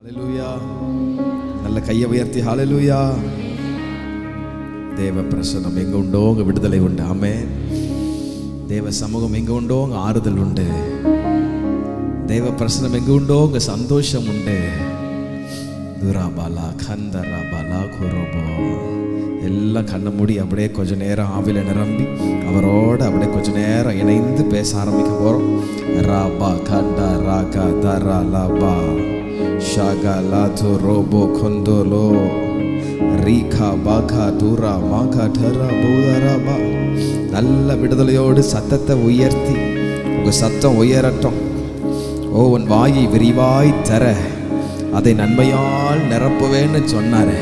ஹalleluya நல்ல கையை உயர்த்தி ஹalleluya தேவ பிரசன்னம் எங்க உண்டோ அங்க விடுதலை உண்டு ஆமென் தேவ சமூகம் எங்க உண்டோ அங்க ஆறுதல் உண்டு தேவ பிரசனம் எங்க உண்டோ அங்க சந்தோஷம் உண்டு துராபாலா கந்தராபாலா குரோபோ எல்லாம் கண்ணை மூடி அப்படியே கொஞ்ச நேரம் ஆவில நிரம்பி அவரோட அப்படியே கொஞ்ச நேரம் இணைந்து பேச ஆரம்பிக்க போறோம் ராபா கண்டா ராகா தரா லாபா ஷாகா லாத்து ரோபோ கொந்தோலோ ரீகா பாகா தூரா மாகா டரா பூதராபா நல்ல விடுதலையோடு சத்தத்தை உயர்த்தி உங்க சத்தம் உயரட்டும் ஓ உன் வாயை விரிவாய் தர அதை நன்மையால் நிரப்புவேன்னு சொன்னாரே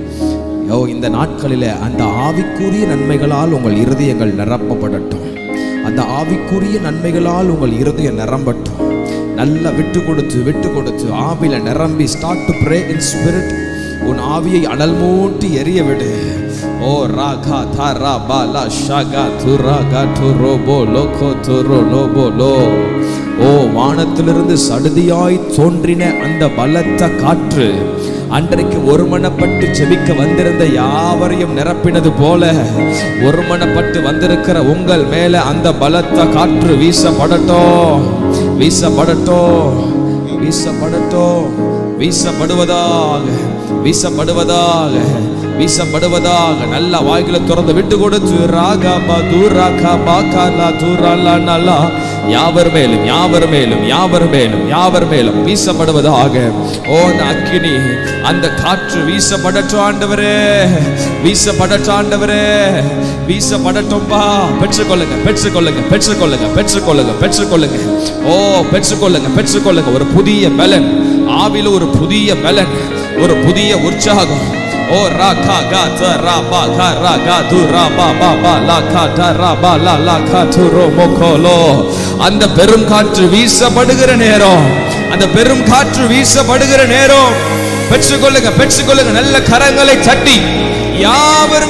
ஓ இந்த நாட்களிலே அந்த ஆவிக்குரிய நன்மைகளால் உங்கள் இருதயங்கள் நிரப்பப்படட்டும் அந்த ஆவிக்குரிய நன்மைகளால் உங்கள் இருதயம் நிரம்பட்டும் நல்லா விட்டு கொடுத்து விட்டு கொடுத்து ஆவில நிரம்பி start to pray in spirit உன் ஆவியை அனல் மூட்டி எரிய விடு ஓ ராகா தாரா பாலா ஷாகா துரா காட்டு ரோபோ லோகோ துரோ லோபோ லோ ஓ வானத்திலிருந்து சடுதியாய் தோன்றின அந்த பலத்த காற்று அன்றைக்கு ஒருமனப்பட்டு ஜெபிக்க வந்திருந்த யாவரையும் நிரப்பினது போல ஒருமனப்பட்டு வந்திருக்கிற உங்கள் மேல அந்த பலத்த காற்று வீசப்படட்டும் வீசப்படட்டும் வீசப்படட்டும் வீசப்படுவதாக வீசப்படுவதாக வீசப்படுவதாக நல்ல வாய்களை திறந்து விட்டு கொடுத்து ராகா பா தூராகா பாகாலா தூராலா நல்லா யாவர் மேலும் யாவர் மேலும் யாவர் மேலும் யாவர் மேலும் வீசப்படுவதாக ஓ அந்த அக்கினி அந்த காற்று வீசப்படட்டும் ஆண்டவரே வீசப்படட்டும் ஆண்டவரே வீசப்படட்டும்பா பெற்றுக்கொள்ளுங்க பெற்றுக்கொள்ளுங்க பெற்றுக்கொள்ளுங்க பெற்றுக்கொள்ளுங்க பெற்றுக்கொள்ளுங்க ஓ பெற்றுக்கொள்ளுங்க பெற்றுக்கொள்ளுங்க ஒரு புதிய பலன் ஆவில ஒரு புதிய பலன் ஒரு புதிய உற்சாகம் ஓ ரா கா கா த ரா பா கா ரா கா து ரா பா பா பா லா கா ட ரா பா லா லா கா து ரோ மோ கோ லோ அந்த பெரும் காற்று வீசப்படுகிற நேரம் அந்த பெரும் காற்று வீசப்படுகிற நேரம் பெற்றுக்கொள்ளுங்க பெற்றுக்கொள்ளுங்க நல்ல கரங்களை தட்டி யாவர்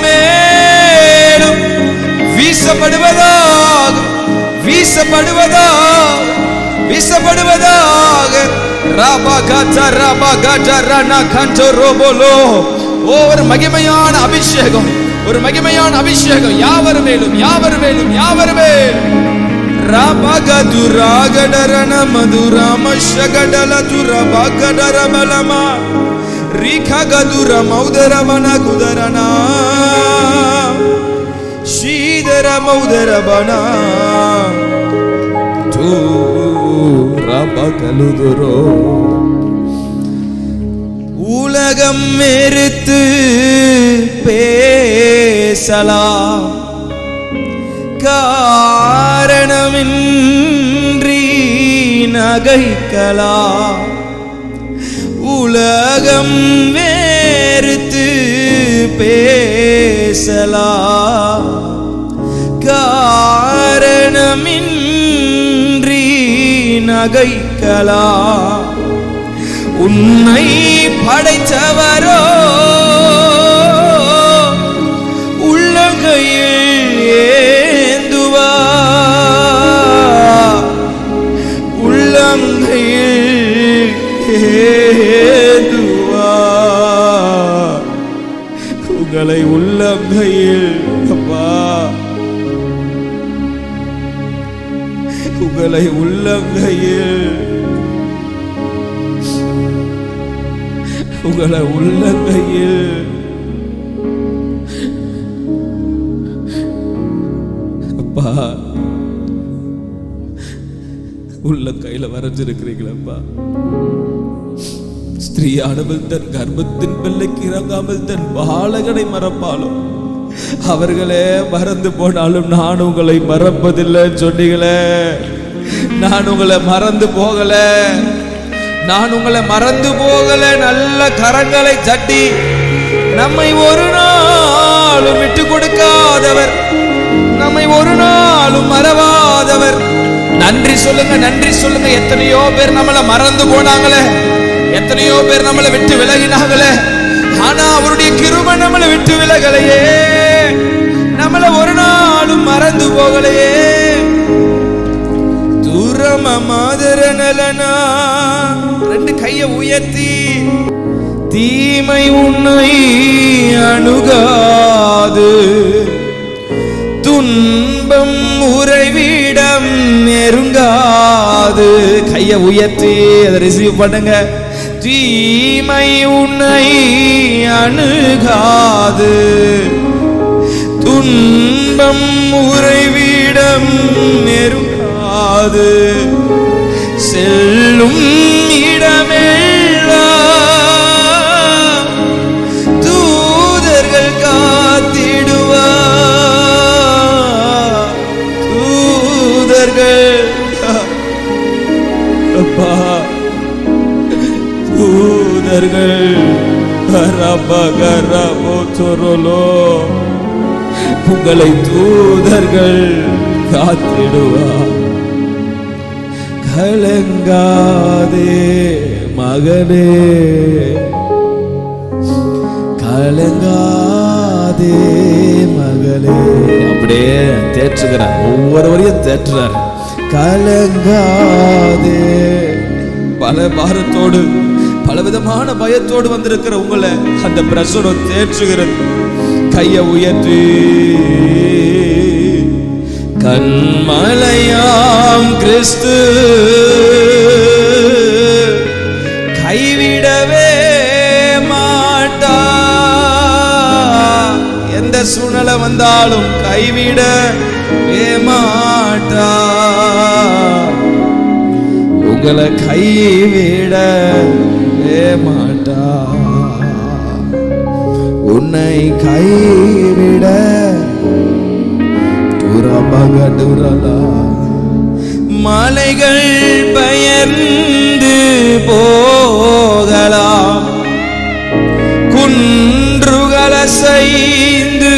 மேலும் வீசப்படுவதாக வீசப்படுவதாக வீசப்படுவதாக ராபா காச்சா ராபா காச்சா ரானா காஞ்சோ ரோபோலோ ஓ ஒரு மகிமையான அபிஷேகம் ஒரு மகிமையான அபிஷேகம் யாவர் மேலும் யாவர் மேலும் யாவர் மேலும் ರಾಬಗದುರಾಗಡರನ ಮಧುರಾಮ ಶಗಡಲ ದುರಬಗಡರ ಬಲಮ ರಿಖಗದುರ ಮೌದರ ಮನ ಕುದರನ ಶೀದರ ಮೌದರ ಬನ ரபகலுதுரோ உலகம் மெருத்து பேசலாம் காரணமின்றி நகைக்கலாம் உலகம் வேறுத்து பேசலாம் காரணமின்றி நகைக்கலாம் உன்னை படைத்தவரோ உள்ளங்கையில் ஏந்துவா உள்ளங்கையில் ஏந்துவா உங்களை உள்ளங்கையில் அப்பா உங்களை உள்ளங்கையில் உங்களை உள்ளங்கையில் அப்பா உள்ளங்கையில வரைஞ்சிருக்கிறீங்களப்பா ஸ்திரீயானவள் தன் கர்ப்பத்தின் பிள்ளைக்கு இறங்காமல் தன் பாலகனை மறப்பாலும் அவர்களே மறந்து போனாலும் நான் உங்களை மறப்பதில்லை சொன்னீங்களே நான் உங்களை மறந்து போகல நான் உங்களை மறந்து போகல நல்ல கரங்களை தட்டி நம்மை ஒரு நாளும் விட்டு கொடுக்காதவர் நம்மை ஒரு நாளும் மறவாதவர் நன்றி சொல்லுங்க நன்றி சொல்லுங்க எத்தனையோ பேர் நம்மளை மறந்து போனாங்களே எத்தனையோ பேர் நம்மளை விட்டு விலகினாங்களே ஆனா அவருடைய கிருபை நம்மளை விட்டு விலகலையே நம்மள ஒரு நாளும் மறந்து போகலையே தூரம மாதர நலனா ரெண்டு கையை உயர்த்தி தீமை உன்னை அணுகாது துன்பம் உறைவிடம் நெருங்காது கையை உயர்த்தி அதை ரிசீவ் பண்ணுங்க தீமை உன்னை அணுகாது துன்பம் உறைவிடம் நெருங்காது செல்லும் இடமெல்லாம் தூதர்கள் காத்திடுவார் தூதர்கள் அப்பா தூதர்கள் கரபகரபோச்சொரலோ உங்களை தூதர்கள் காத்திடுவார் கலங்காதே மகனே கலங்காதே மகளே அப்படியே தேற்றுகிறார் ஒவ்வொருவரையும் தேற்றுறார் கலங்காதே பல பாரத்தோடு பலவிதமான பயத்தோடு வந்திருக்கிற உங்களை அந்த பிரசுரம் தேற்றுகிறது கையை உயர்த்தி கண்மலையாம் கிறிஸ்து கைவிடவே மாட்டா எந்த சூழ்நிலை வந்தாலும் கைவிடவே மாட்டா உங்களை கைவிடவே மாட்டா உன்னை கைவிட துரபகடுரலா மலைகள் பயந்து போகலாம் குன்றுகள் அசைந்து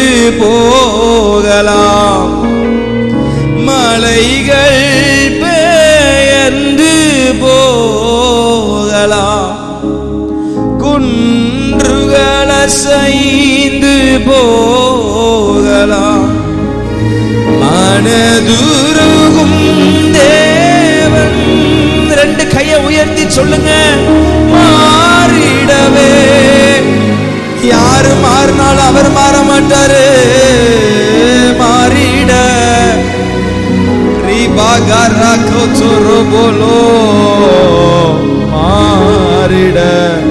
போகலாம் மலைகள் பெயர்ந்து போகலாம் குன்றுகள் அசைந்து போகலாம் மனதுருகும் தேவன் ரெண்டு கையை உயர்த்தி சொல்லுங்க மாறிடவே யாரு மாறினாலும் அவர் மாற மாட்டாரு மாறிட ரிபாகரா கோச்சோரோ போலோ மாறிட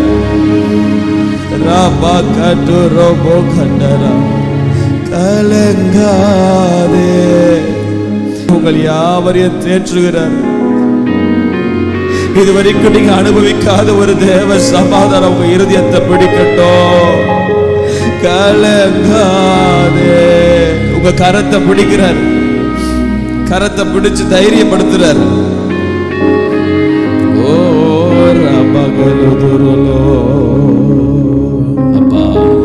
ராபா கட்டு ரோபோ கண்டரா கலங்காதே உங்கள் யாவரையும் தேற்றுகிறார் இதுவரைக்கும் நீங்க அனுபவிக்காத ஒரு தேவ சமாதானம் உங்க இருதயத்தை பிடிக்கட்டும் கலங்காதே உங்க கரத்தை பிடிக்கிறார் கரத்தை பிடிச்சு தைரியப்படுத்துறார் ஓ ரபகலு துருலோ அப்பா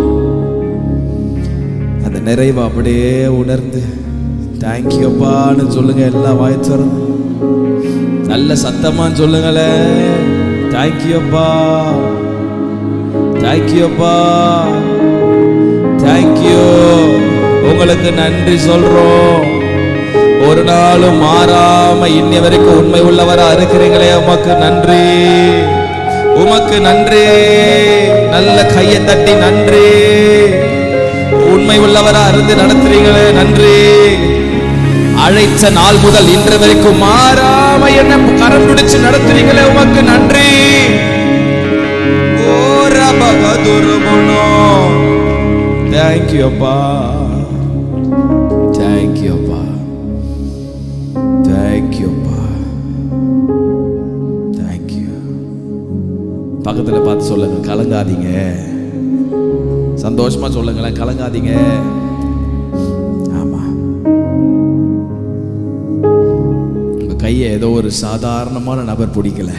அந்த நிறைவை அப்படியே உணர்ந்து தேங்க்யூ அப்பான்னு சொல்லுங்க எல்லா வாய்ச்சரும் நல்ல சத்தமா சொல்லுங்களேன் தேங்க்யூ அப்பா தேங்க்யூ அப்பா தேங்க்யூ உங்களுக்கு நன்றி சொல்றோம் ஒரு நாளும் மாறாம இன்னி வரைக்கும் உண்மை உள்ளவரா இருக்கிறீங்களே உமக்கு நன்றி உமக்கு நன்றி நல்ல கையை தட்டி நன்றி உண்மை உள்ளவரா இருந்து நடத்துறீங்களே நன்றி அழைத்த நாள் முதல் இன்று வரைக்கும் மாறாம என்ன கரம் பிடிச்சு நடத்துறீங்களே உமக்கு நன்றி தேங்க்யூ அப்பா தேங்க்யூ அப்பா தேங்க்யூ அப்பா தேங்க்யூ பக்கத்துல பார்த்து சொல்லுங்க கலங்காதீங்க சந்தோஷமா சொல்லுங்களேன் கலங்காதீங்க ஆமா உங்க கையை ஏதோ ஒரு சாதாரணமான நபர் பிடிக்கல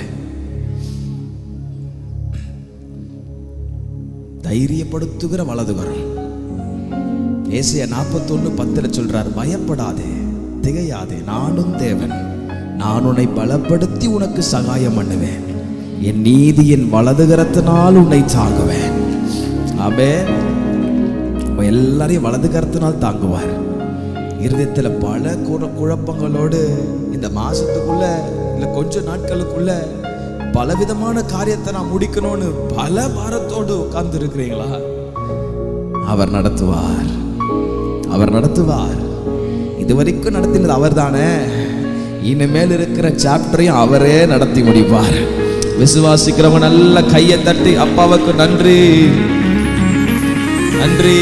தைரியப்படுத்துகிற வலதுகரம் ஏசிய நாற்பத்தொன்னு பத்துல சொல்றார் பயப்படாதே திகையாதே நானும் தேவன் நான் உன்னை பலப்படுத்தி உனக்கு சகாயம் பண்ணுவேன் என் நீதியின் வலதுகரத்தினால் உன்னை தாங்குவேன் ஆமே எல்லாரையும் வலதுகரத்தினால் தாங்குவார் இருதயத்துல பல குழ குழப்பங்களோடு இந்த மாசத்துக்குள்ள இல்ல கொஞ்ச நாட்களுக்குள்ள பலவிதமான காரியத்தை நான் முடிக்கணும்னு பல பாரத்தோடு உட்கார்ந்து இருக்கிறீங்களா அவர் நடத்துவார் அவர் நடத்துவார் இதுவரைக்கும் நடத்தினது அவர் தானே இனிமேல் இருக்கிற சாப்டரையும் அவரே நடத்தி முடிப்பார் விசுவாசிக்கிறவங்க நல்ல கையை தட்டி அப்பாவுக்கு நன்றி நன்றி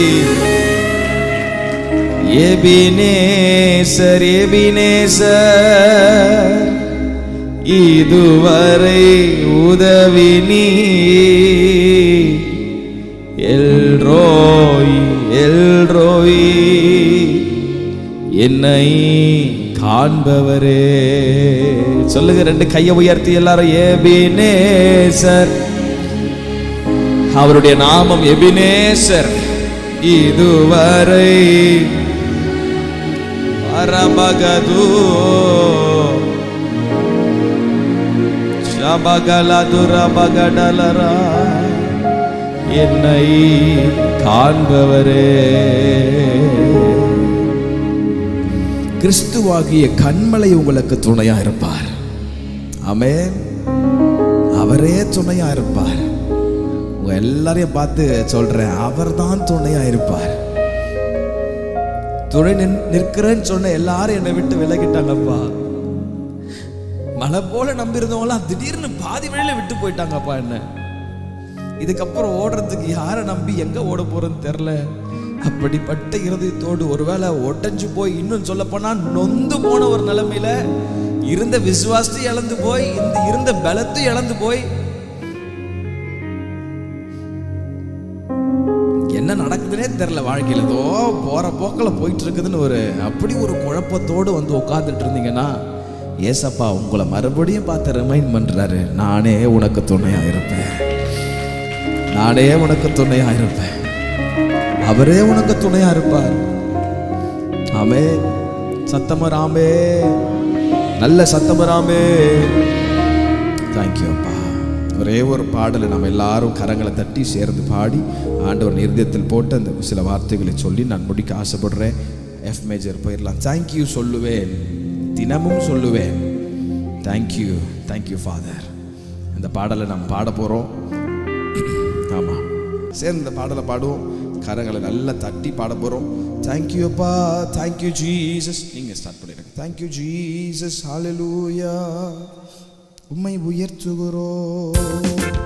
ஏபினேசர் ஏபினேசர் இதுவரை உதவி நீ எல்ரோய் எல்ரோய் என்னை காண்பவரே சொல்லுங்க ரெண்டு கையை உயர்த்தி எல்லாரும் ஏபினேசர் அவருடைய நாமம் எபினேசர் இதுவரை பரமகது சபகலதுரபகடலரா என்னை காண்பவரே கிறிஸ்துவாகிய கண்மலை உங்களுக்கு துணையா இருப்பார் ஆமென் அவரே துணையா இருப்பார் உங்க எல்லாரையும் பார்த்து சொல்றேன் அவர்தான் துணையா இருப்பார் துணை நின்- நிற்கிறேன்னு சொன்ன எல்லாரும் என்னை விட்டு விலகிட்டாங்கப்பா மலை போல நம்பியிருந்தவங்களாம் திடீர்னு பாதி வழியில விட்டு போயிட்டாங்கப்பா என்ன இதுக்கப்புறம் ஓடுறதுக்கு யாரை நம்பி எங்க ஓட போறேன்னு தெரில அப்படிப்பட்ட இருதயத்தோடு ஒருவேளை உடைஞ்சு போய் இன்னும் சொல்ல போனா நொந்து போன ஒரு நிலைமையில இருந்த விசுவாசத்தை இழந்து போய் இந்த இருந்த பலத்தை இழந்து போய் என்ன நடக்குதுன்னே தெரில வாழ்க்கையில் ஏதோ போற போக்கில் போயிட்டு இருக்குதுன்னு ஒரு அப்படி ஒரு குழப்பத்தோடு வந்து உட்காந்துட்டு இருந்தீங்கன்னா ஏசப்பா உங்களை மறுபடியும் பார்த்து ரிமைண்ட் பண்றாரு நானே உனக்கு துணையா இருப்பேன் நானே உனக்கு துணையா இருப்பேன் அவரே உனக்கு துணையா இருப்பார் ஆமே சத்தமராமே நல்ல சத்தமராமே தேங்க்யூ அப்பா ஒரே ஒரு பாடலை நம்ம எல்லாரும் கரங்களை தட்டி சேர்ந்து பாடி ஆண்டவர் நிர்தயத்தில் போட்டு அந்த சில வார்த்தைகளை சொல்லி நான் முடிக்க ஆசைப்படுறேன் எஃப் மேஜர் போயிடலாம் தேங்க்யூ சொல்லுவேன் தினமும் சொல்லுவேன் தேங்க்யூ தேங்க்யூ ஃபாதர் இந்த பாடலை நம்ம பாட போகிறோம் ஆமாம் சேர்ந்து இந்த பாடலை பாடுவோம் கரங்களை நல்லா தட்டி பாட போகிறோம் தேங்க்யூ அப்பா தேங்க்யூ ஜீசஸ் நீங்கள் ஸ்டார்ட் பண்ணிடுங்க தேங்க்யூ ஜீசஸ் ஹalleluya உம்மை உயர்த்துகிறோம்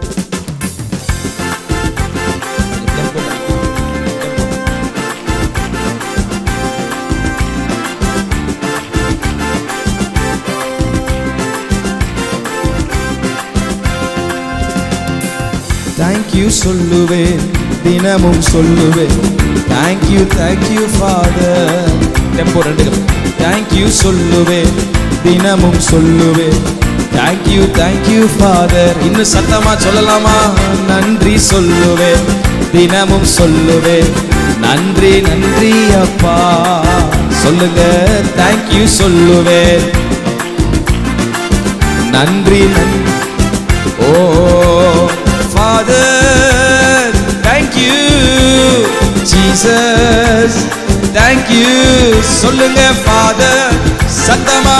தேங்க்யூ சொல்லுவேன் தினமும் சொல்லுவேன் தேங்க்யூ தேங்க்யூ ஃபாதர் டெம்போ ரெண்டு தேங்க்யூ சொல்லுவேன் தினமும் சொல்லுவேன் தேங்க்யூ தேங்க்யூ ஃபாதர் இன்னும் சத்தமா சொல்லலாமா நன்றி சொல்லுவேன் தினமும் சொல்லுவேன் நன்றி நன்றி அப்பா சொல்லுங்க தேங்க்யூ சொல்லுவேன் நன்றி நன்றி Oh, Father, thank you, Jesus, thank you. சொல்லுங்க Father, சத்தமா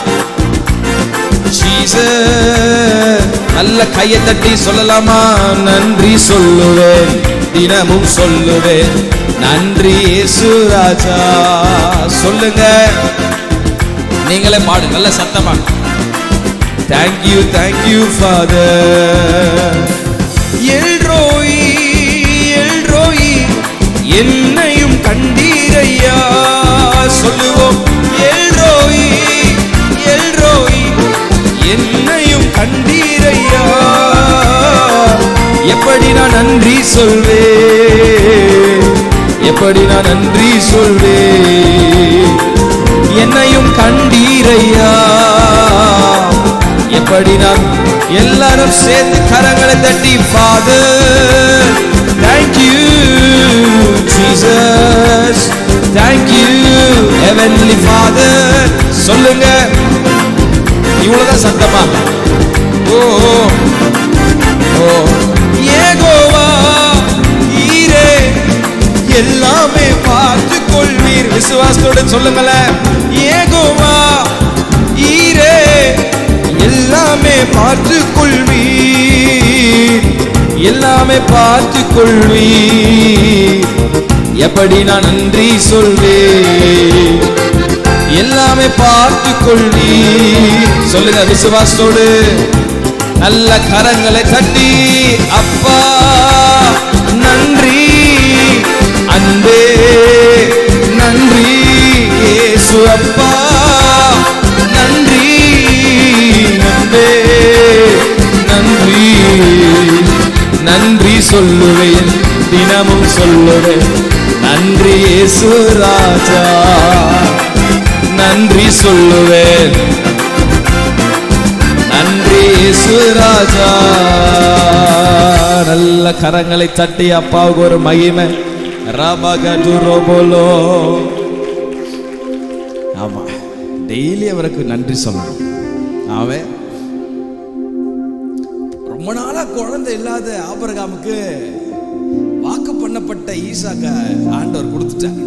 Jesus, நல்ல கையை தட்டி சொல்லலாமா நன்றி சொல்லுவேன் தினமும் சொல்லுவேன் நன்றி இயேசு ராஜா சொல்லுங்க நீங்களே பாடு நல்ல சத்தமா Thank you, thank you, Father. El Roi El Roi என்னையும் கண்டீரையா சொல்லுவோம் எல்ரோய் எல்ரோய் என்னையும் கண்டீரையா எப்படி நான் நன்றி சொல்வேன் எப்படி நான் நன்றி சொல்வேன் என்னையும் கண்டீரையா எப்படி நான் எல்லாரும் சேர்ந்து கரங்களை தட்டி father thank you Jesus thank you heavenly father சொல்லுங்க இவ்வளவுதான் சத்தமா ஓ ஓ ஏகோவா ஈரே எல்லாமே பார்த்து கொள்வீர் விசுவாசத்தோட சொல்லுங்களேன் ஏகோவா ஈரே எல்லாமே பார்த்து கொள்வீர் எல்லாமே பார்த்து கொள்வி எப்படி நான் நன்றி சொல்வேன் எல்லாமே பார்த்து கொள்வி சொல்லுங்க விசுவாசத்தோடு நல்ல கரங்களை தட்டி அப்பா நன்றி அன்பே நன்றி இயேசு அப்பா நன்றி அன்பே நன்றி நன்றி சொல்லுவேன் தினமும் சொல்லுவேன் நன்றி இயேசு ராஜா நன்றி சொல்லுவேன் நன்றி இயேசு ராஜா நல்ல கரங்களை தட்டி அப்பாவுக்கு ஒரு மகிமை ரபகதுரோபோலோ ஆமா டெய்லி அவருக்கு நன்றி சொல்லணும் அவன் ரொம்ப நாளா குழந்தை இல்லாத ஆபரகாமுக்கு வாக்கு பண்ணப்பட்ட ஈசாக்க ஆண்டவர் கொடுத்துட்டார்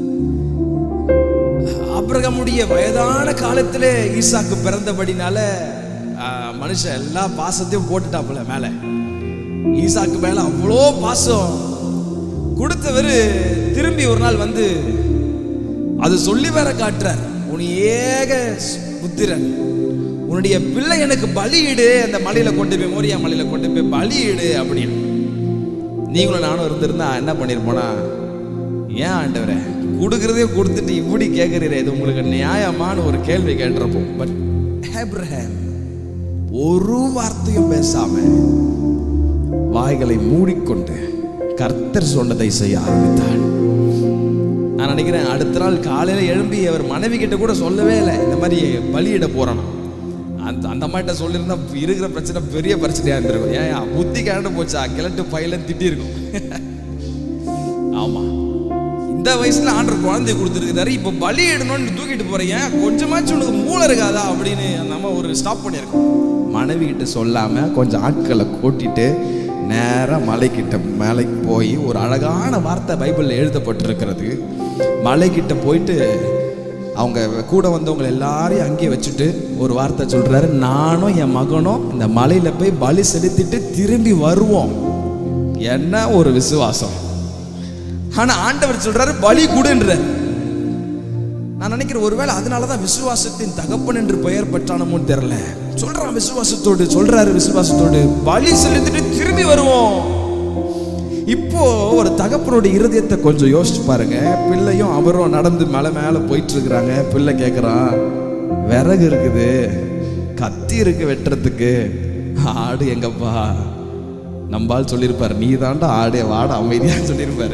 ஆபிரகாமுடைய வயதான காலத்திலே ஈசாக்கு பிறந்தபடினால ஆ, மனுஷன் எல்லா பாசத்தையும் போட்டுட்டாப்புல மேல ஈசாக்கு மேல அவ்வளோ பாசம் கொடுத்தவர் திரும்பி ஒரு நாள் வந்து அது சொல்லி வேற காட்டுறார் உன் ஏக புத்திரன் உன்னுடைய பிள்ளை எனக்கு பலியிடு அந்த மலையில கொண்டு போய் மோரியா மலையில கொண்டு போய் பலியிடு அப்படின்னு நீங்களும் நானும் இருந்திருந்தா என்ன பண்ணிருப்போனா ஏன் ஆண்டவரே கொடுக்கறதே கொடுத்துட்டு இப்படி கேட்குறீரே இது உங்களுக்கு நியாயமான ஒரு கேள்வி கேட்டிருப்போம் பட் ஆப்ரஹாம் ஒரு வார்த்தையும் பேசாம வாய்களை மூடிக்கொண்டு கர்த்தர் சொன்னதை செய்ய ஆரம்பித்தான் நான் நினைக்கிறேன் அடுத்த நாள் காலையில எழும்பி அவர் மனைவி கிட்ட கூட சொல்லவே இல்லை இந்த மாதிரி பலியிட போறானா அந்த அந்த அம்மாட்ட சொல்லியிருந்தா இருக்கிற பிரச்சனை பெரிய பிரச்சனையா இருந்திருக்கும் ஏன் புத்தி கிளண்டு போச்சா கிளட்டு பையல திட்டி இருக்கும் ஆமா இந்த வயசுல ஆண்டர் குழந்தை கொடுத்துருக்காரு இப்போ பலி இடணும்னு தூக்கிட்டு போறீங்க கொஞ்சமாச்சும் உனக்கு மூளை இருக்காதா அப்படின்னு அந்த அம்மா ஒரு ஸ்டாப் பண்ணியிருக்கோம் மனைவி கிட்ட சொல்லாம கொஞ்சம் ஆட்களை கூட்டிட்டு நேரா மலைக்கிட்ட மலைக்கு போய் ஒரு அழகான வார்த்தை பைபிளில் எழுதப்பட்டிருக்கிறது மலைக்கிட்ட போயிட்டு அவங்க கூட வந்தவங்க எல்லாரையும் அங்கேயே வச்சுட்டு ஒரு வார்த்தை சொல்றாரு நானும் என் மகனும் இந்த மலையில போய் பலி செலுத்திட்டு திரும்பி வருவோம் என்ன ஒரு விசுவாசம் ஆனா ஆண்டவர் சொல்றாரு பலி கொடுன்ற நான் நினைக்கிறேன் ஒருவேளை அதனாலதான் விசுவாசத்தின் தகப்பன் என்று பெயர் பெற்றானமோன்னு தெரியல சொல்றான் விசுவாசத்தோடு சொல்றாரு விசுவாசத்தோடு பலி செலுத்திட்டு திரும்பி வருவோம் இப்போ ஒரு தகப்பனுடைய இருதயத்தை கொஞ்சம் யோசிச்சு பாருங்க பிள்ளையும் அவரும் நடந்து மேல மேல போயிட்டு இருக்கிறாங்க பிள்ளை கேட்குறான் விறகு இருக்குது கத்தி இருக்கு வெட்டுறதுக்கு ஆடு எங்கப்பா நம்பால் சொல்லியிருப்பாரு நீ தாண்டா ஆடே வாட அமைதியா சொல்லியிருப்பாரு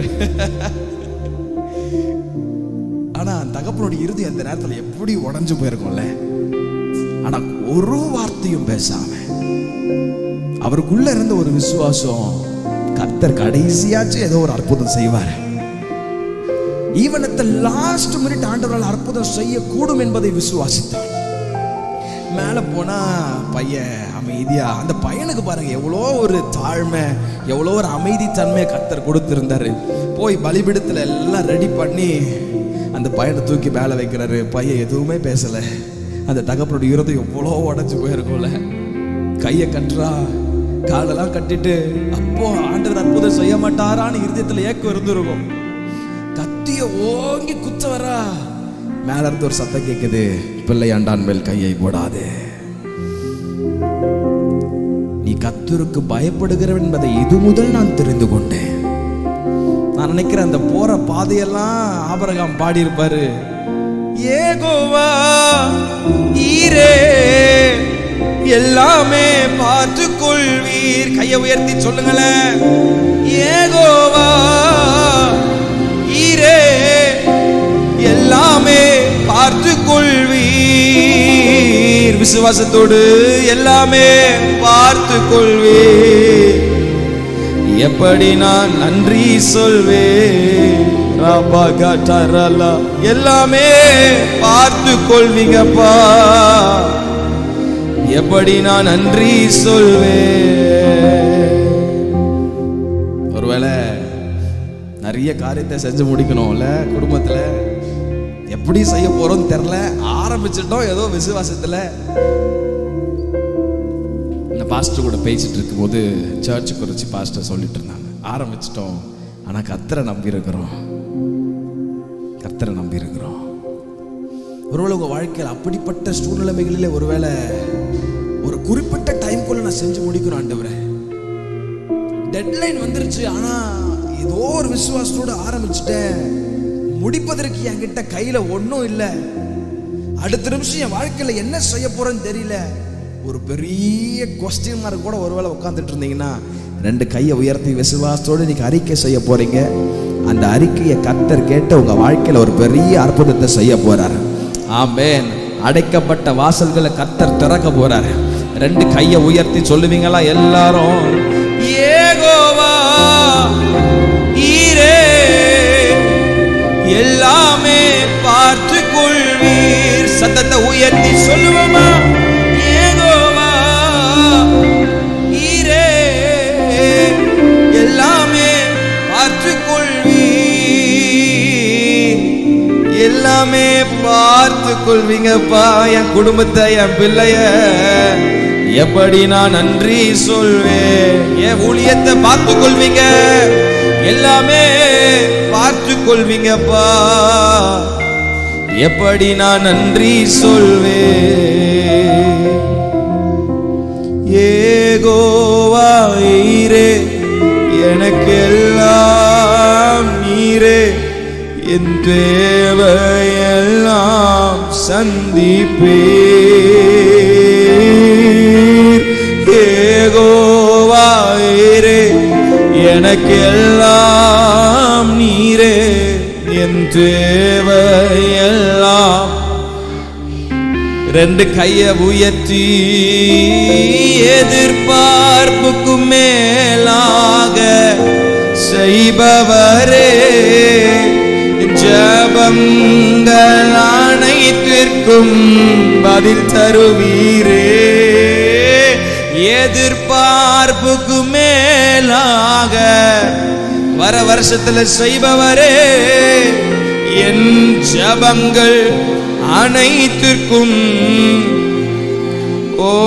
ஆனா தகப்பனுடைய இறுதி அந்த நேரத்துல எப்படி உடைஞ்சு போயிருக்கும்ல ஆனா ஒரு வார்த்தையும் பேசாம அவருக்குள்ள இருந்த ஒரு விசுவாசம் கர்த்தர் கடைசியாச்சும் ஏதோ ஒரு அற்புதம் செய்வார் even at the last minute ஆண்டவரால் அற்புதம் செய்யக்கூடும் என்பதை விசுவாசித்தான் மேலே போனா பையன் அமைதியா அந்த பையனுக்கு பாருங்க எவ்வளோ ஒரு தாழ்மை எவ்வளோ ஒரு அமைதித்தன்மையை கர்த்தர் கொடுத்திருந்தாரு போய் பலிபிடத்துல எல்லாம் ரெடி பண்ணி அந்த பையனை தூக்கி மேலே வைக்கிறாரு பையன் எதுவுமே பேசல அந்த தகப்பனுடைய இருதயம் எவ்வளோ உடஞ்சு போயிருக்கும்ல கையை கட்டுறா காலெல்லாம் கட்டிட்டு அப்போ ஆண்டவர் அற்புதம் செய்ய மாட்டாரான்னு இருதயத்துல ஏக்கம் இருந்திருக்கும் கத்திய ஓங்கி குத்த வரா மேல இருந்து ஒரு சத்தம் கேக்குது பிள்ளையாண்டான் மேல் கையை போடாதே நீ கத்தருக்கு பயப்படுகிறவன் என்பதை இது முதல் நான் தெரிந்து கொண்டேன் நான் நினைக்கிறேன் அந்த போற பாதையெல்லாம் ஆபரகாம் பாடியிருப்பாரு ஏகோவா ஈரே எல்லாமே பார்த்து கொள்வீர் கையை உயர்த்தி சொல்லுங்களேன் ஏகோவா ஈரே எல்லாமே பார்த்து கொள்வீர் விசுவாசத்தோடு எல்லாமே பார்த்து கொள்வீர் எப்படி நான் நன்றி சொல்வேன் ராபா காட்டாரலா எல்லாமே பார்த்து கொள்வீங்கப்பா எப்படி நான் நன்றி சொல்வேன் ஒருவேளை நிறைய காரியத்தை செஞ்சு முடிக்கணும்ல குடும்பத்துல எப்படி செய்ய போறோம்னு தெரியல ஆரம்பிச்சிட்டோம் ஏதோ விசுவாசத்துல இந்த பாஸ்டர் கூட பேசிட்டு இருக்கும்போது சர்ச் குறித்து பாஸ்டர் சொல்லிட்டு இருந்தாங்க ஆரம்பிச்சிட்டோம் ஆனால் கத்தரை நம்பி இருக்கிறோம் கத்தரை நம்பி இருக்கிறோம் ஒருவேளை உங்கள் வாழ்க்கையில் அப்படிப்பட்ட சூழ்நிலைமைகளிலே ஒருவேளை ஒரு குறிப்பிட்ட டைம்குள்ள நான் செஞ்சு முடிக்கணும் ஆண்டவரே டெட்லைன் வந்துருச்சு ஆனா ஏதோ ஒரு விசுவாசத்தோட ஆரம்பிச்சிட்டேன் முடிப்பதற்கு என்கிட்ட கையில ஒன்றும் இல்லை அடுத்த நிமிஷம் என் வாழ்க்கையில என்ன செய்ய போறேன்னு தெரியல ஒரு பெரிய கொஸ்டின் மார்க் கூட ஒருவேளை உட்காந்துட்டு இருந்தீங்கன்னா ரெண்டு கையை உயர்த்தி விசுவாசத்தோடு இன்னைக்கு அறிக்கை செய்ய போறீங்க அந்த அறிக்கையை கத்தர் கேட்டு உங்க வாழ்க்கையில ஒரு பெரிய அற்புதத்தை செய்ய போறாரு ஆமென் அடைக்கப்பட்ட வாசல்களை கத்தர் திறக்க போறாரு ரெண்டு கையை உயர்த்தி சொல்லுவீங்களா எல்லாரும் ஏகோவா ஈரே எல்லாமே பார்த்து கொள்வீர் சத்தத்தை உயர்த்தி சொல்லுவோமா ஏகோவா ஈரே எல்லாமே பார்த்து கொள்வீர் எல்லாமே பார்த்து கொள்வீங்கப்பா என் குடும்பத்தை என் பிள்ளைய எப்படி நான் நன்றி சொல்வேன் என் ஊழியத்தை பார்த்து கொள்வீங்க எல்லாமே பார்த்து கொள்வீங்கப்பா எப்படி நான் நன்றி சொல்வேன் ஏகோவாயிரே எனக்கு எல்லாம் நீரே என் தேவையெல்லாம் சந்திப்பீர் ஏகோவாயிரே எனக்கு எல்லாம் நீரே என் தேவையெல்லாம் ரெண்டு கைய உயர்த்தி எதிர்பார்ப்புக்கு மேலாக செய்பவரே ஜபங்கள் அனைத்திற்கும் பதில் தருவீரே எதிர்பார்ப்புக்கு மேலாக வர வருஷத்துல செய்பவரே என் ஜபங்கள் அனைத்திற்கும் ஓ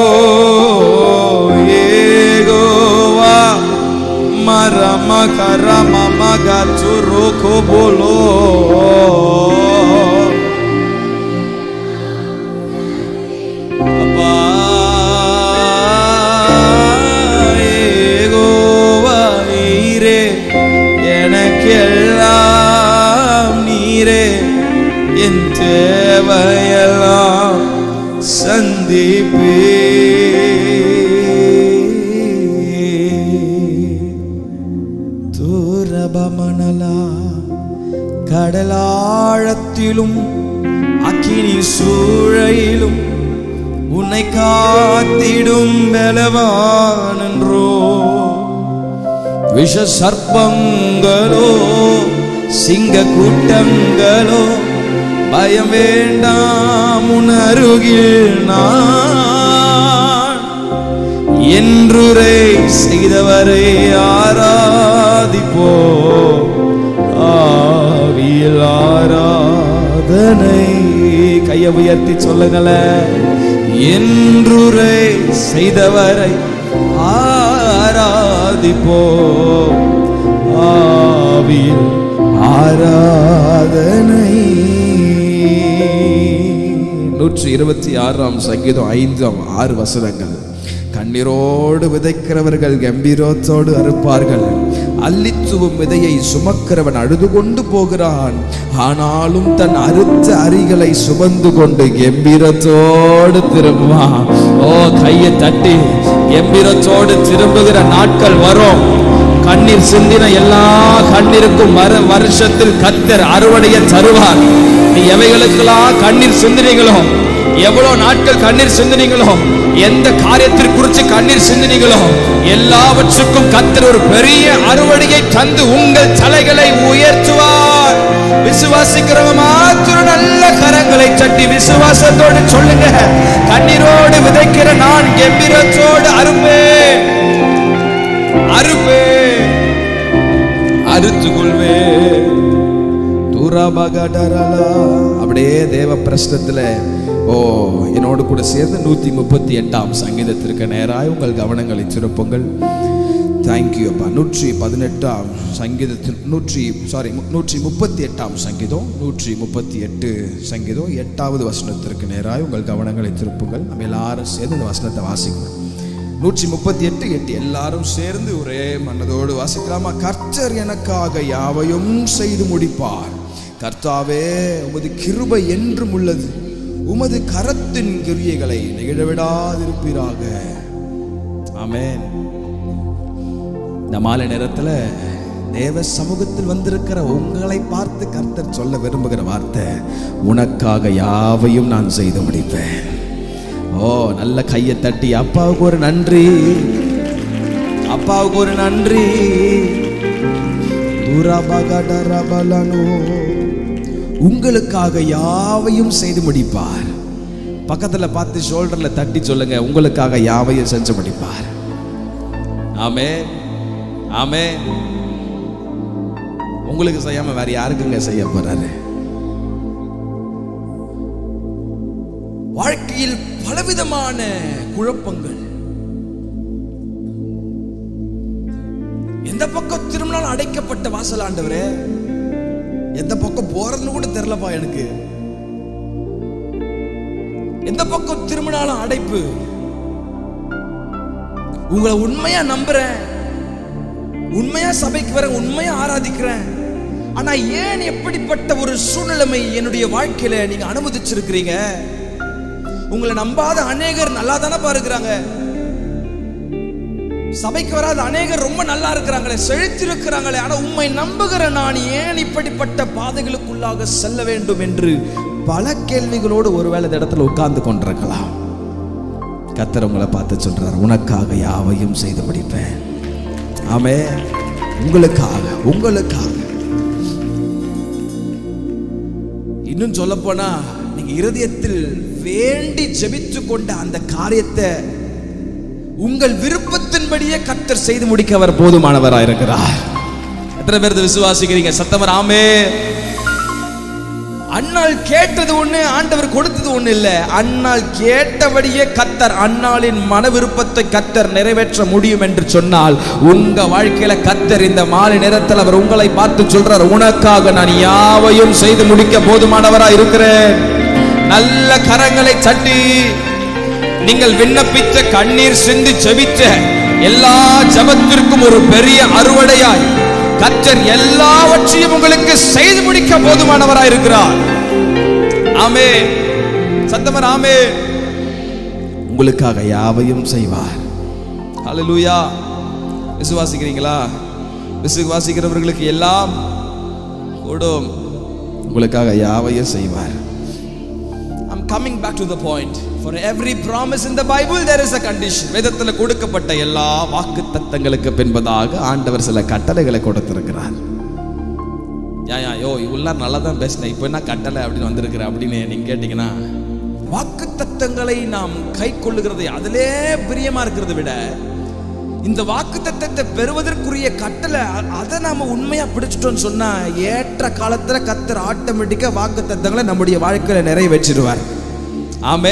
ஏகோவா மரம கரம மக சுருக்கு போலோ அப்பா ஏகோவா நீரே எனக்கு எல்லாம் நீரே என் தேவையெல்லாம் சந்திப்பே தூரபமணலா கடலாழத்திலும் அக்கினி சூழையிலும் உன்னை காத்திடும் பலவானன்றோ விஷ சர்ப்பங்களோ சிங்க கூட்டங்களோ பயம் வேண்டாம் உன் அருகில் நான் என்றுரை செய்தவரை ஆராதிப்போ ஆவியில் ஆராதனை கையை உயர்த்தி சொல்லுங்களேன் என்றுரை செய்தவரை ஆராதிப்போ ஆவியில் ஆராதனை நூற்றி இருபத்தி ஆறாம் சங்கீதம் ஐந்தாம் ஆறு வசனங்கள் கண்ணீரோடு விதைக்கிறவர்கள் கம்பீரத்தோடு அறுப்பார்கள் அள்ளித்துவும் விதையை சுமக்கிறவன் அழுது கொண்டு போகிறான் ஆனாலும் தன் அறுத்த அரிகளை சுமந்து கொண்டு கம்பீரத்தோடு திரும்புவான் ஓ கையை தட்டி கம்பீரத்தோடு திரும்புகிற நாட்கள் வரும் கண்ணீர் சிந்தின எல்லா கண்ணீருக்கும் வர வருஷத்தில் கத்தர் அறுவடையை தருவார் நீ எவைகளுக்கெல்லாம் கண்ணீர் சிந்தினீங்களோ எவ்வளவு நாட்கள் கண்ணீர் சிந்தினீங்களோ எந்த காரியத்திற்கு குறித்து கண்ணீர் சிந்தினீங்களோ எல்லாவற்றுக்கும் கத்தர் ஒரு பெரிய அறுவடையை தந்து உங்கள் தலைகளை உயர்த்துவார் விசுவாசிக்கிறவங்க மாத்திரம் நல்ல கரங்களை தட்டி விசுவாசத்தோடு சொல்லுங்க கண்ணீரோடு விதைக்கிற நான் கம்பீரத்தோடு அருப்பேன் அறுப்பே அறுத்து கொள்வே தூராபகடரலா அப்படியே தேவ பிரஸ்னத்துல ஓ என்னோடு கூட சேர்ந்து நூற்றி முப்பத்தி எட்டாம் சங்கீதத்திற்கு நேராய் உங்கள் கவனங்களை திருப்புங்கள் தேங்க்யூ அப்பா நூற்றி பதினெட்டாம் சங்கீதத்தில் நூற்றி சாரி நூற்றி முப்பத்தி எட்டாம் சங்கீதம் நூற்றி முப்பத்தி எட்டு சங்கீதம் எட்டாவது வசனத்திற்கு நேராய் உங்கள் கவனங்களை திருப்புங்கள் நம்ம எல்லாரும் சேர்ந்து இந்த வசனத்தை வாசிக்கணும் நூற்றி முப்பத்தி எட்டு எட்டு எல்லாரும் சேர்ந்து ஒரே மனதோடு வாசிக்கலாமா கர்த்தர் எனக்காக யாவையும் செய்து முடிப்பார் கர்த்தாவே உமது கிருபை என்றும் உள்ளது உமது கரத்தின் கிரியைகளை நிகழவிடாதிருப்பீராக ஆமென் இந்த மாலை நேரத்தில் தேவ சமூகத்தில் வந்திருக்கிற உங்களை பார்த்து கர்த்தர் சொல்ல விரும்புகிற வார்த்தை உனக்காக யாவையும் நான் செய்து முடிப்பேன் ஓ நல்ல கையை தட்டி அப்பாவுக்கு ஒரு நன்றி அப்பாவுக்கு ஒரு நன்றி துரபகடரபலனோ. உங்களுக்காக யாவையும் செய்து முடிப்பார் பக்கத்துல பார்த்து ஷோல்டர்ல தட்டி சொல்லுங்க உங்களுக்காக யாவையும் செஞ்சு முடிப்பார் ஆமே ஆமே உங்களுக்கு செய்யாம வேற யாருக்குங்க செய்ய போறாரு வாழ்க்கையில் பலவிதமான குழப்பங்கள் எந்த பக்கம் திரும்பினாலும் அடைக்கப்பட்ட வாசல் ஆண்டவரே எந்த பக்கம் போறதுன்னு கூட தெரியலப்பா எனக்கு எந்த பக்கம் திரும்பினாலும் அடைப்பு உங்களை உண்மையா நம்புறேன் உண்மையா சபைக்கு வரேன் உண்மையா ஆராதிக்கிறேன் ஆனா ஏன் எப்படிப்பட்ட ஒரு சூழ்நிலைமை என்னுடைய வாழ்க்கையில நீங்க அனுமதிச்சிருக்கிறீங்க உங்களை நம்பாத அநேகர் நல்லா தானே பாருக்கிறாங்க சபைக்கு வராத அநேகர் ரொம்ப நல்லா இருக்கிறாங்களே செழித்திருக்கிறாங்களே ஆனா உண்மை நம்புகிற நான் ஏன் இப்படிப்பட்ட பாதைகளுக்குள்ளாக செல்ல வேண்டும் என்று பல கேள்விகளோடு ஒருவேளை இந்த இடத்துல உட்கார்ந்து கொண்டிருக்கலாம் கத்தர் உங்களை பார்த்து சொல்றார் உனக்காக யாவையும் செய்து முடிப்பேன் ஆமே உங்களுக்காக உங்களுக்காக இன்னும் சொல்ல போனா நீங்க இருதயத்தில் வேண்டி ஜெபித்து கொண்ட அந்த காரியத்தை உங்கள் விருப்பத்தின்படியே கர்த்தர் செய்து முடிக்க அவர் போதுமானவராக இருக்கிறார் எத்தனை பேர் இதை விசுவாசிக்கிறீங்க சத்தமர் ஆமே அன்னாள் கேட்டது ஒண்ணு ஆண்டவர் கொடுத்தது ஒண்ணு இல்ல அன்னாள் கேட்டபடியே கத்தர் அன்னாளின் மன விருப்பத்தை கத்தர் நிறைவேற்ற முடியும் என்று சொன்னால் உங்க வாழ்க்கையில கத்தர் இந்த மாலை நேரத்தில் அவர் உங்களை பார்த்து சொல்றார் உனக்காக நான் யாவையும் செய்து முடிக்க போதுமானவரா இருக்கிறேன் நல்ல கரங்களை தட்டி நீங்கள் விண்ணப்பித்த கண்ணீர் சிந்தி ஜெபித்த எல்லா ஜபத்திற்கும் ஒரு பெரிய அறுவடையாய் கர்த்தர் எல்லாவற்றையும் உங்களுக்கு செய்து முடிக்க போதுமானவராய் இருக்கிறார் ஆமே சத்தமர் ஆமே உங்களுக்காக யாவையும் செய்வார் ஹalleluya விசுவாசிக்கிறீங்களா விசுவாசிக்கிறவர்களுக்கு எல்லாம் கூடும் உங்களுக்காக யாவையும் செய்வார் I'm coming back to the point. For every promise in the Bible, there is a condition. வேதத்தில் கொடுக்கப்பட்ட எல்லா வாக்கு தத்தங்களுக்கு பின்பதாக ஆண்டவர் சில கட்டளைகளை கொடுத்திருக்கிறார் யா யா யோ இவ்வளோ நல்லா தான் பேசினேன் இப்போ என்ன கட்டளை அப்படின்னு வந்திருக்கிற அப்படின்னு நீங்க கேட்டீங்கன்னா வாக்கு தத்தங்களை நாம் கை கொள்ளுகிறதை அதிலே பிரியமா இருக்கிறத விட இந்த வாக்கு தத்தத்தை பெறுவதற்குரிய கட்டளை அ- அதை நாம உண்மையா பிடிச்சிட்டோம்னு சொன்னா ஏற்ற காலத்துல கத்தர் ஆட்டோமேட்டிக்கா வாக்கு தத்தங்களை நம்முடைய வாழ்க்கையில நிறைவேற்றிடுவார் ஆமே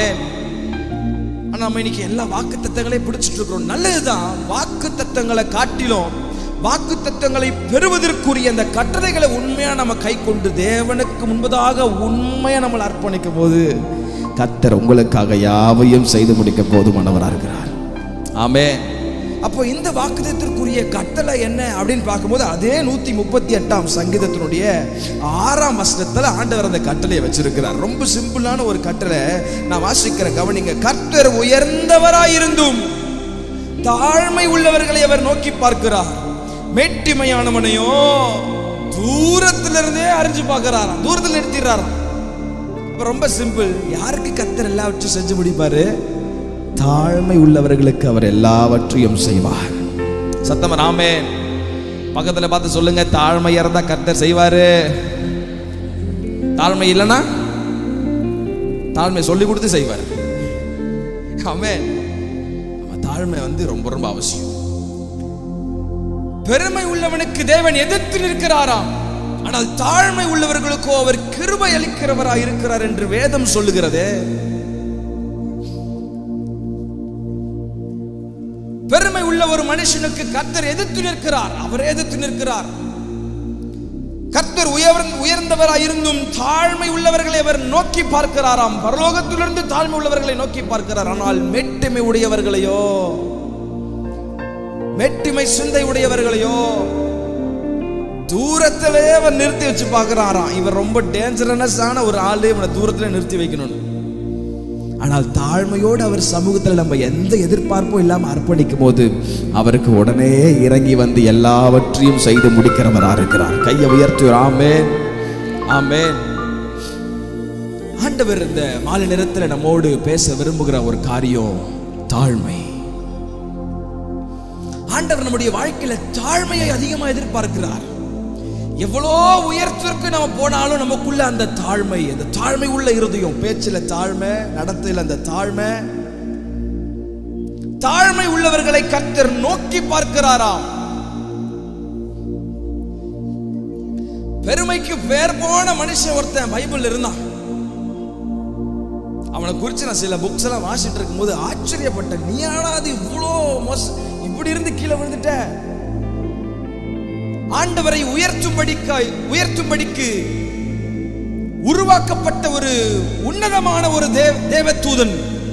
ஆனா நம்ம இன்னைக்கு எல்லா வாக்கு தத்தங்களையும் பிடிச்சிட்டு இருக்கிறோம் நல்லதுதான் வாக்கு தத்தங்களை காட்டிலும் வாக்கு தத்தங்களை பெறுவதற்குரிய அந்த கட்டளைகளை உண்மையா நம்ம கை கொண்டு தேவனுக்கு முன்பதாக உண்மையா நம்மளை அர்ப்பணிக்கும் போது கத்தர் உங்களுக்காக யாவையும் செய்து முடிக்க போதுமானவராக இருக்கிறார் ஆமே அப்போ இந்த வாக்குதத்திற்குரிய கட்டளை என்ன அப்படின்னு பார்க்கும்போது அதே நூத்தி முப்பத்தி எட்டாம் சங்கீதத்தினுடைய ஆறாம் வசனத்துல ஆண்டவர் அந்த கட்டளையை வச்சிருக்கிறார் ரொம்ப சிம்பிளான ஒரு கட்டளை நான் வாசிக்கிற கவனிங்க கர்த்தர் உயர்ந்தவராயிருந்தும் தாழ்மை உள்ளவர்களை அவர் நோக்கி பார்க்கிறார் மேட்டிமையானவனையோ தூரத்திலிருந்தே அறிஞ்சு பார்க்கிறாராம் தூரத்தில் நிறுத்திடுறாராம் அப்ப ரொம்ப சிம்பிள் யாருக்கு கத்தர் எல்லாவற்றையும் செஞ்சு முடிப்பாரு தாழ்மை உள்ளவர்களுக்கு அவர் எல்லாவற்றையும் செய்வார் சத்தம ராமே பக்கத்துல பார்த்து சொல்லுங்க தாழ்மை இருந்தா கர்த்தர் செய்வாரு தாழ்மை இல்லைன்னா தாழ்மை சொல்லி கொடுத்து செய்வார் ஆமென் நம்ம தாழ்மை வந்து ரொம்ப ரொம்ப அவசியம் பெருமை உள்ளவனுக்கு தேவன் எதிர்த்து நிற்கிறாராம் ஆனால் தாழ்மை உள்ளவர்களுக்கோ அவர் கிருபை அளிக்கிறவராய் இருக்கிறார் என்று வேதம் சொல்லுகிறதே உள்ள ஒரு மனுஷனுக்கு கர்த்தர் எதிர்த்து நிற்கிறார் அவரே எதிர்த்து நிற்கிறார் கர்த்தர் உயர் உயர்ந்தவராயிருந்தும் தாழ்மை உள்ளவர்களை அவர் நோக்கி பார்க்கிறாராம் பரலோகத்திலிருந்து தாழ்மை உள்ளவர்களை நோக்கி பார்க்கிறார் ஆனால் மெட்டுமை உடையவர்களையோ மெட்டுமை சிந்தை உடையவர்களையோ தூரத்திலே அவர் நிறுத்தி வச்சு பார்க்கிறாராம் இவர் ரொம்ப டேஞ்சரனஸ் ஆன ஒரு ஆளு இவனை தூரத்துல நிறுத்தி வைக்கணும்னு ஆனால் தாழ்மையோடு அவர் சமூகத்தில் நம்ம எந்த எதிர்பார்ப்பும் இல்லாம அர்ப்பணிக்கும் போது அவருக்கு உடனே இறங்கி வந்து எல்லாவற்றையும் செய்து முடிக்கிறவரா இருக்கிறார் கையை உயர்த்தி ஆமேன் ஆமேன் ஆண்டவர் இந்த மாலை நேரத்தில் நம்மோடு பேச விரும்புகிற ஒரு காரியம் தாழ்மை ஆண்டவர் நம்முடைய வாழ்க்கையில தாழ்மையை அதிகமா எதிர்பார்க்கிறார் எவ்வளோ உயர்த்திற்கு நம்ம போனாலும் நமக்குள்ள அந்த தாழ்மை அந்த தாழ்மை உள்ள இருதயம் பேச்சில் தாழ்மை நடத்தையில் அந்த தாழ்மை தாழ்மை உள்ளவர்களை கர்த்தர் நோக்கி பார்க்கிறாராம் பெருமைக்கு பேர் போன மனுஷன் ஒருத்தன் பைபிள் இருந்தான் அவனை குறித்து நான் சில புக்ஸ் எல்லாம் வாசிட்டு இருக்கும்போது ஆச்சரியப்பட்டேன் நீ ஆனாது இவ்வளோ மோச இப்படி இருந்து கீழே விழுந்துட்ட ஆண்டவரை உயர்த்தும்படிக்காய் உயர்த்தும்படிக்கு உருவாக்கப்பட்ட ஒரு உன்னதமான ஒரு தேவ தேவதூதன்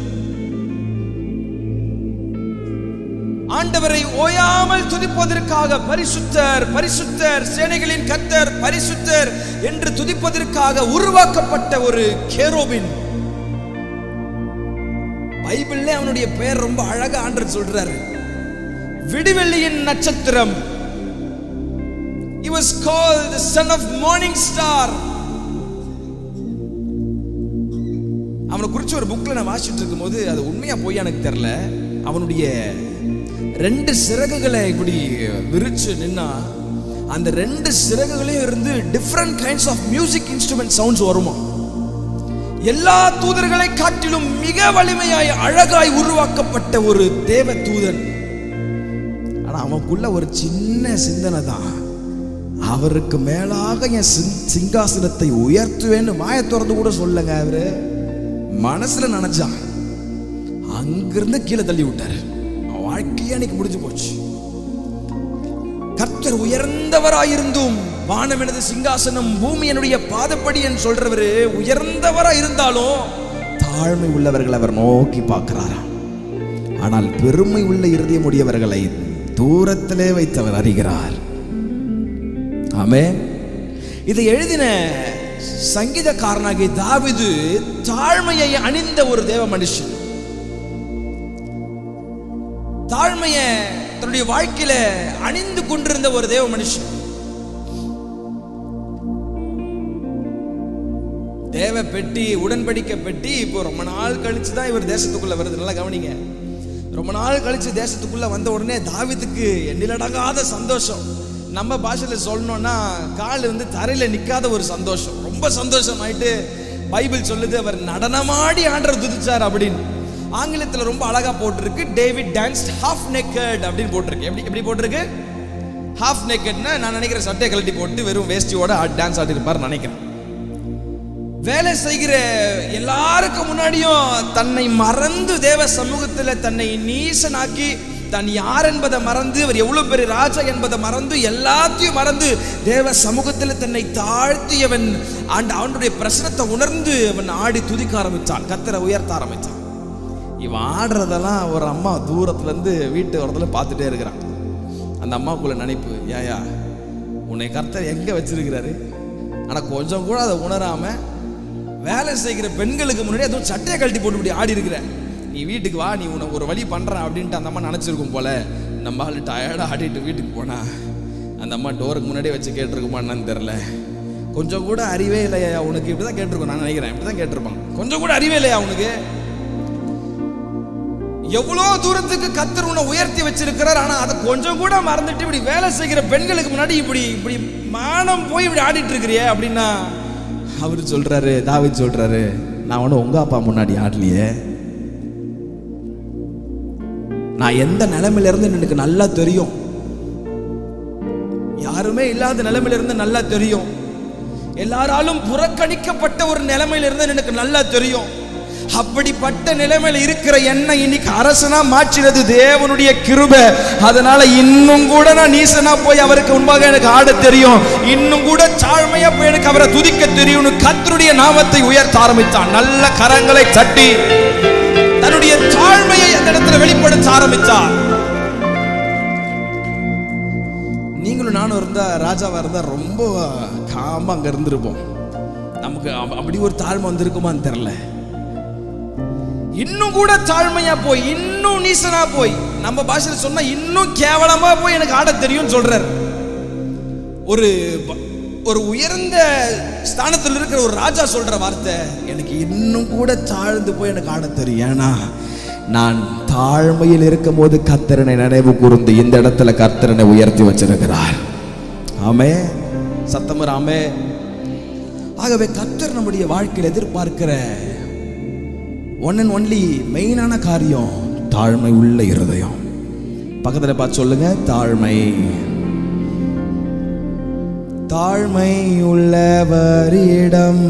ஆண்டவரை ஓயாமல் துதிப்பதற்காக பரிசுத்தர் பரிசுத்தர் சேனைகளின் கத்தர் பரிசுத்தர் என்று துதிப்பதற்காக உருவாக்கப்பட்ட ஒரு கேரோபின் பைபிள்ல அவனுடைய பெயர் ரொம்ப அழகா ஆண்டர் சொல்றாரு விடிவெள்ளியின் நட்சத்திரம் He was called the son of morning star. அவனை குறித்து ஒரு புக்ல நான் வாசிச்சுட்டு இருக்கும்போது அது உண்மையா போய் எனக்கு தெரியல அவனுடைய ரெண்டு சிறகுகளை இப்படி விரிச்சு நின்னா அந்த ரெண்டு சிறகுகளையும் இருந்து different kinds of music instrument sounds வருமா எல்லா தூதர்களை காட்டிலும் மிக வலிமையாய் அழகாய் உருவாக்கப்பட்ட ஒரு தேவ தூதன் ஆனா அவனுக்குள்ள ஒரு சின்ன சிந்தனை தான் அவருக்கு மேலாக என் சிங்காசனத்தை உயர்த்துவேன்னு மாய திறந்து கூட சொல்லுங்க அவரு மனசுல நினைச்சான் அங்கிருந்து கீழே தள்ளி விட்டாரு வாழ்க்கையே அன்னைக்கு முடிஞ்சு போச்சு கர்த்தர் உயர்ந்தவராயிருந்தும் வானம் எனது சிங்காசனம் பூமி என்னுடைய பாதப்படி என்று சொல்றவரு உயர்ந்தவரா இருந்தாலும் தாழ்மை உள்ளவர்கள் அவர் நோக்கி பார்க்கிறாராம் ஆனால் பெருமை உள்ள இருதயம் உடையவர்களை தூரத்திலே வைத்தவர் அறிகிறார் ஆமே இதை எழுதின சங்கீதக்காரனாகிய தாவிது தாழ்மையை அணிந்த ஒரு தேவ மனுஷன் தாழ்மைய தன்னுடைய வாழ்க்கையில அணிந்து கொண்டிருந்த ஒரு தேவ மனுஷன் தேவ பெட்டி உடன்படிக்கை பெட்டி இப்போ ரொம்ப நாள் கழிச்சு தான் இவர் தேசத்துக்குள்ள வருது நல்லா கவனிங்க ரொம்ப நாள் கழிச்சு தேசத்துக்குள்ள வந்த உடனே தாவிதுக்கு எண்ணிலடங்காத சந்தோஷம் நம்ம பாஷையில சொல்லணும்னா கால் வந்து தரையில நிக்காத ஒரு சந்தோஷம் ரொம்ப சந்தோஷம் ஆயிட்டு பைபிள் சொல்லுது அவர் நடனமாடி ஆண்டர் துதிச்சார் அப்படின்னு ஆங்கிலத்தில் ரொம்ப அழகா போட்டிருக்கு டேவிட் டான்ஸ் ஹாஃப் நெக்கட் அப்படின்னு போட்டிருக்கு எப்படி எப்படி போட்டிருக்கு ஹாஃப் நெக்கட்னா நான் நினைக்கிறேன் சட்டை கழட்டி போட்டு வெறும் வேஷ்டியோட டான்ஸ் ஆடிருப்பார் நினைக்கிறேன் வேலை செய்கிற எல்லாருக்கும் முன்னாடியும் தன்னை மறந்து தேவ சமூகத்தில் தன்னை நீசனாக்கி தான் யார் என்பதை மறந்து அவர் எவ்வளவு பெரிய ராஜா என்பதை மறந்து எல்லாத்தையும் மறந்து தேவ சமூகத்தில் தன்னை தாழ்த்தியவன் ஆண்டு அவனுடைய பிரசனத்தை உணர்ந்து அவன் ஆடி துதிக்க ஆரம்பித்தான் கத்தரை உயர்த்த ஆரம்பித்தான் இவன் ஆடுறதெல்லாம் ஒரு அம்மா தூரத்துல இருந்து வீட்டு வரதுல பார்த்துட்டே இருக்கிறான் அந்த அம்மாக்குள்ள நினைப்பு ஏயா உன்னை கர்த்தர் எங்க வச்சிருக்கிறாரு ஆனா கொஞ்சம் கூட அதை உணராம வேலை செய்கிற பெண்களுக்கு முன்னாடி அதுவும் சட்டையை கழட்டி போட்டு இப்படி ஆடி இருக்கிற நீ வீட்டுக்கு வா நீ உனக்கு ஒரு வழி பண்றேன் அப்படின்ட்டு அந்த அம்மா நினைச்சிருக்கும் போல நம்ம ஆள் டயர்டா ஆடிட்டு வீட்டுக்கு போனா அந்த அம்மா டோருக்கு முன்னாடியே வச்சு கேட்டிருக்குமா என்னன்னு தெரில கொஞ்சம் கூட அறிவே இல்லையா உனக்கு இப்படிதான் கேட்டிருக்கோம் நான் நினைக்கிறேன் இப்படிதான் கேட்டிருப்பான் கொஞ்சம் கூட அறிவே இல்லையா உனக்கு எவ்வளவு தூரத்துக்கு கத்தர் உன்னை உயர்த்தி வச்சிருக்கிறார் ஆனா அதை கொஞ்சம் கூட மறந்துட்டு இப்படி வேலை செய்கிற பெண்களுக்கு முன்னாடி இப்படி இப்படி மானம் போய் இப்படி ஆடிட்டு இருக்கிறியே அப்படின்னா அவர் சொல்றாரு தாவித் சொல்றாரு நான் ஒன்றும் உங்க அப்பா முன்னாடி ஆடலையே நான் எந்த நிலைமையில இருந்து எனக்கு நல்லா தெரியும் யாருமே இல்லாத நிலைமையில இருந்து நல்லா தெரியும் எல்லாராலும் புறக்கணிக்கப்பட்ட ஒரு நிலைமையில இருந்து எனக்கு நல்லா தெரியும் அப்படிப்பட்ட நிலைமையில இருக்கிற என்னை இன்னைக்கு அரசனா மாற்றினது தேவனுடைய கிருபை அதனால இன்னும் கூட நான் நீசனா போய் அவருக்கு முன்பாக எனக்கு ஆட தெரியும் இன்னும் கூட தாழ்மையா போய் எனக்கு அவரை துதிக்க தெரியும்னு கர்த்தருடைய நாமத்தை உயர்த்த ஆரம்பித்தான் நல்ல கரங்களை தட்டி தன்னுடைய தாழ்மையை அந்த இடத்துல வெளிப்படுத்த ஆரம்பித்தார் நீங்களும் நானும் இருந்தா ராஜாவா இருந்தா ரொம்ப காமா அங்க இருந்திருப்போம் நமக்கு அப்ப- அப்படி ஒரு தாழ்மை வந்திருக்குமான்னு தெரியல இன்னும் கூட தாழ்மையா போய் இன்னும் நீசனா போய் நம்ம பாஷையில சொன்னா இன்னும் கேவலமா போய் எனக்கு ஆட தெரியும்னு சொல்றார் ஒரு ப- ஒரு உயர்ந்த ஸ்தானத்தில் இருக்கிற ஒரு ராஜா சொல்ற வார்த்தை எனக்கு இன்னும் கூட தாழ்ந்து போய் எனக்கு ஆட தெரியும் ஏன்னா நான் தாழ்மையில் இருக்கும் போது கத்தரனை நினைவு கூர்ந்து இந்த இடத்துல கர்த்தரனை உயர்த்தி வச்சிருக்கிறார் ஆமே சத்தமர் ஆமே ஆகவே கர்த்தர் நம்முடைய வாழ்க்கையில் எதிர்பார்க்கிற ஒன் அண்ட் ஒன்லி மெயினான காரியம் தாழ்மை உள்ள இருதயம் பக்கத்துல பார்த்து சொல்லுங்க தாழ்மை தாழ்மை உள்ளவரிடம்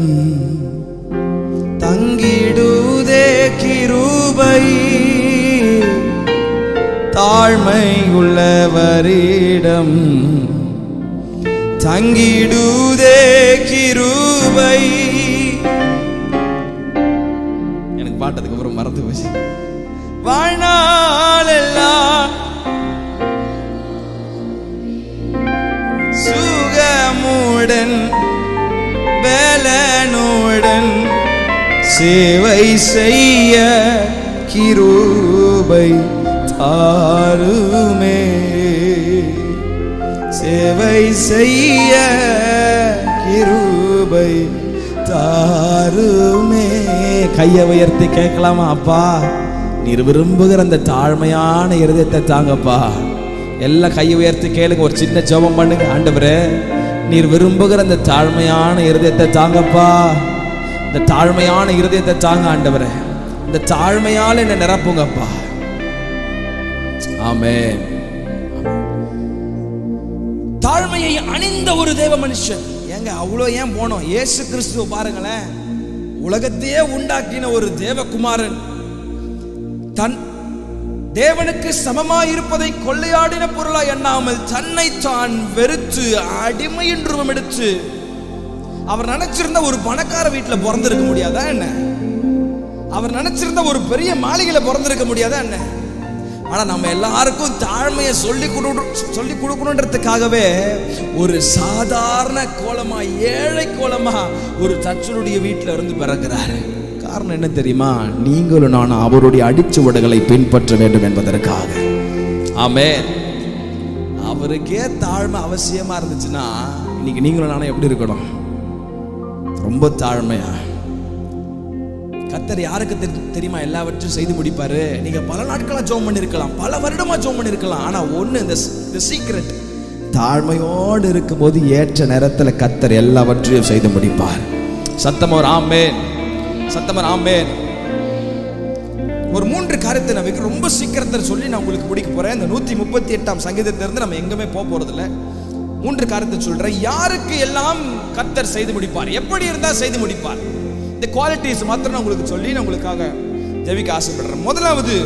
தங்கிடுதே கிருபை தாழ்மை உள்ளவரிடம் தங்கிடுதே கிருபை எனக்கு பாட்டதுக்கு அப்புறம் மறந்து போச்சு வாழ்நாளெல்லாம் சுகமுடன் பலனுடன் சேவை செய்ய கிருபை தாருமே சேவை செய்ய கிருபை தாருமே கையை உயர்த்தி கேட்கலாமா அப்பா நீர் விரும்புகிற அந்த தாழ்மையான இருதயத்தை தாங்கப்பா எல்லாம் கையை உயர்த்தி கேளுங்க ஒரு சின்ன ஜெபம் பண்ணுங்க ஆண்டவரே நீர் விரும்புகிற அந்த தாழ்மையான இருதயத்தை தாங்கப்பா இந்த தாழ்மையான இருதயத்தை தாங்க ஆண்டவரே இந்த தாழ்மையால் என்னை நிரப்புங்கப்பா ஆமென் தாழ்மையை அணிந்த ஒரு தேவ மனுஷன் ஏங்க அவ்வளோ ஏன் போனோம் இயேசு கிறிஸ்துவ பாருங்களேன் உலகத்தையே உண்டாக்கின ஒரு தேவகுமாரன் தன் தேவனுக்கு சமமாய் இருப்பதை கொள்ளையாடின பொருளாய் எண்ணாமல் தன்னை தான் வெறுத்து அடிமை என்றும் எடுத்து அவர் நினைச்சிருந்த ஒரு பணக்கார வீட்டுல பிறந்திருக்க முடியாதா என்ன அவர் நினைச்சிருந்த ஒரு பெரிய மாளிகையில பிறந்திருக்க முடியாதா என்ன ஆனா நம்ம எல்லாருக்கும் தாழ்மையை சொல்லி கொடு சொல்லி கொடுக்கணுன்றதுக்காகவே ஒரு சாதாரண கோலமா ஏழை கோலமா ஒரு தச்சனுடைய வீட்டுல இருந்து பிறக்கிறாரு காரணம் என்ன தெரியுமா நீங்களும் நான் அவருடைய அடிச்சுவடுகளை பின்பற்ற வேண்டும் என்பதற்காக ஆமே அவருக்கே தாழ்மை அவசியமா இருந்துச்சுன்னா இன்னைக்கு நீங்களும் நானும் எப்படி இருக்கணும் ரொம்ப தாழ்மையா கத்தர் யாருக்கு தெரி- தெரியுமா எல்லாவற்றையும் செய்து முடிப்பாரு நீங்க பல நாட்களா ஜோம் பண்ணிருக்கலாம் பல வருடமா ஜோம் பண்ணிருக்கலாம் ஆனா ஒண்ணு இந்த சீக்ரெட் தாழ்மையோடு இருக்கும்போது ஏற்ற நேரத்துல கத்தர் எல்லாவற்றையும் செய்து முடிப்பார் சத்தமோர் ஆமேன் சத்தமர் ஆமேன் ஒரு மூன்று காரியத்தை நான் வைக்க ரொம்ப சீக்கிரத்தில் சொல்லி நான் உங்களுக்கு முடிக்க போறேன் இந்த நூத்தி முப்பத்தி எட்டாம் சங்கீதத்திலிருந்து நம்ம எங்குமே போக போறதில்ல மூன்று காரியத்தை சொல்றேன் யாருக்கு எல்லாம் கத்தர் செய்து முடிப்பார் எப்படி இருந்தா செய்து முடிப்பார் இந்த குவாலிட்டிஸ் மாத்திரம் நான் உங்களுக்கு சொல்லி நான் உங்களுக்காக ஜெபிக்க ஆசைப்படுறேன் முதலாவது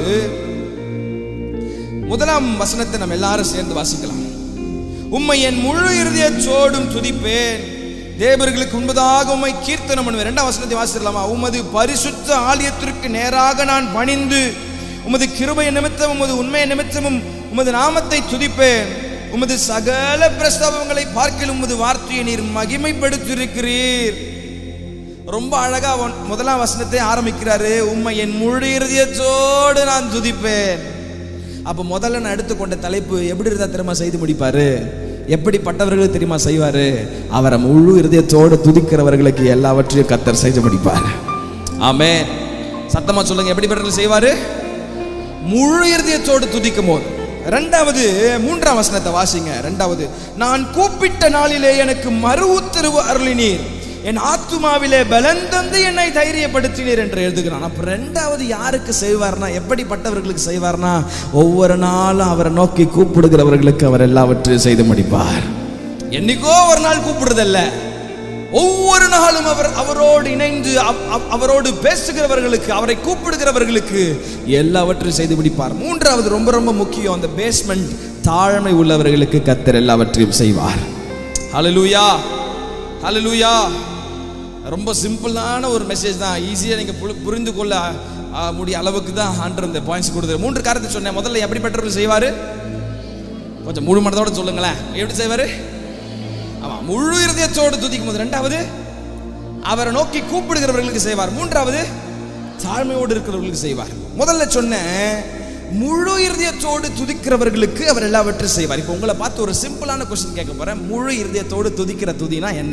முதலாம் வசனத்தை நம்ம எல்லாரும் சேர்ந்து வாசிக்கலாம் உம்மை என் முழு இருதயத்தோடும் துதிப்பேன் தேவர்களுக்கு முன்பதாக உம்மை கீர்த்தனம் பண்ணுவேன் இரண்டாம் வசனத்தை வாசிக்கலாமா உமது பரிசுத்த ஆலயத்திற்கு நேராக நான் பணிந்து உமது கிருபை நிமித்தம் உமது உண்மை நிமித்தமும் உமது நாமத்தை துதிப்பேன் உமது சகல பிரஸ்தாபங்களை பார்க்கிலும் உமது வார்த்தையை நீர் மகிமைப்படுத்தியிருக்கிறீர் ரொம்ப அழகா ஒன்- முதலாம் வசனத்தை ஆரம்பிக்கிறாரு உம்மை என் முழு இருதயத்தோடு நான் துதிப்பேன் அப்ப முதல்ல நான் எடுத்துக்கொண்ட தலைப்பு எப்படி இருந்தா தெரியுமா செய்து முடிப்பாரு எப்படிப்பட்டவர்களுக்கு தெரியுமா செய்வாரு அவரை முழு இருதயத்தோடு துதிக்கிறவர்களுக்கு எல்லாவற்றையும் கத்தர் செய்து முடிப்பார் ஆமே சத்தமா சொல்லுங்க எப்படிப்பட்டவர்கள் செய்வாரு முழு இருதயத்தோடு துதிக்கும் போது ரெண்டாவது மூன்றாம் வசனத்தை வாசிங்க ரெண்டாவது நான் கூப்பிட்ட நாளிலே எனக்கு மறு உத்தரவு அருளினீர் என் ஆத்துமாவிலே பலன் தந்து என்னை தைரியப்படுத்தினீர் என்று எழுதுகிறான் அப்ப ரெண்டாவது யாருக்கு செய்வார்னா எப்படிப்பட்டவர்களுக்கு செய்வார்னா ஒவ்வொரு நாளும் அவரை நோக்கி கூப்பிடுகிறவர்களுக்கு அவர் எல்லாவற்றையும் செய்து முடிப்பார் என்னைக்கோ ஒரு நாள் கூப்பிடுறதில்ல ஒவ்வொரு நாளும் அவர் அவரோடு இணைந்து அவ- அவ- அவரோடு பேசுகிறவர்களுக்கு அவரை கூப்பிடுகிறவர்களுக்கு எல்லாவற்றையும் செய்து முடிப்பார் மூன்றாவது ரொம்ப ரொம்ப முக்கியம் அந்த பேஸ்மெண்ட் தாழ்மை உள்ளவர்களுக்கு கத்தர் எல்லாவற்றையும் செய்வார் ஹalleluya ஹalleluya ரொம்ப சிம்பிளான ஒரு மெசேஜ் தான் ஈஸியாக நீங்கள் புரி- புரிந்து கொள்ள ஆ, முடிய அளவுக்கு தான் ஆண்டர் இந்த பாயிண்ட்ஸ் கொடுத்தாரு மூன்று காரியத்தை சொன்னேன் முதல்ல எப்படிப்பட்டவர்கள் செய்வார் கொஞ்சம் முழு மனதோட சொல்லுங்களேன் எப்படி செய்வார் ஆமாம் முழு இருதயத்தோடு துதிக்கும் போது ரெண்டாவது அவரை நோக்கி கூப்பிடுகிறவர்களுக்கு செய்வார் மூன்றாவது தாழ்மையோடு இருக்கிறவர்களுக்கு செய்வார் முதல்ல சொன்னேன் முழு இருதயத்தோடு துதிக்கிறவர்களுக்கு அவர் எல்லாவற்றையும் செய்வார் இப்போ உங்களை பார்த்து ஒரு சிம்பிளான கொஸ்டின் கேட்க போறேன் முழு இருதயத்தோடு துதிக்கிற துதினா என்ன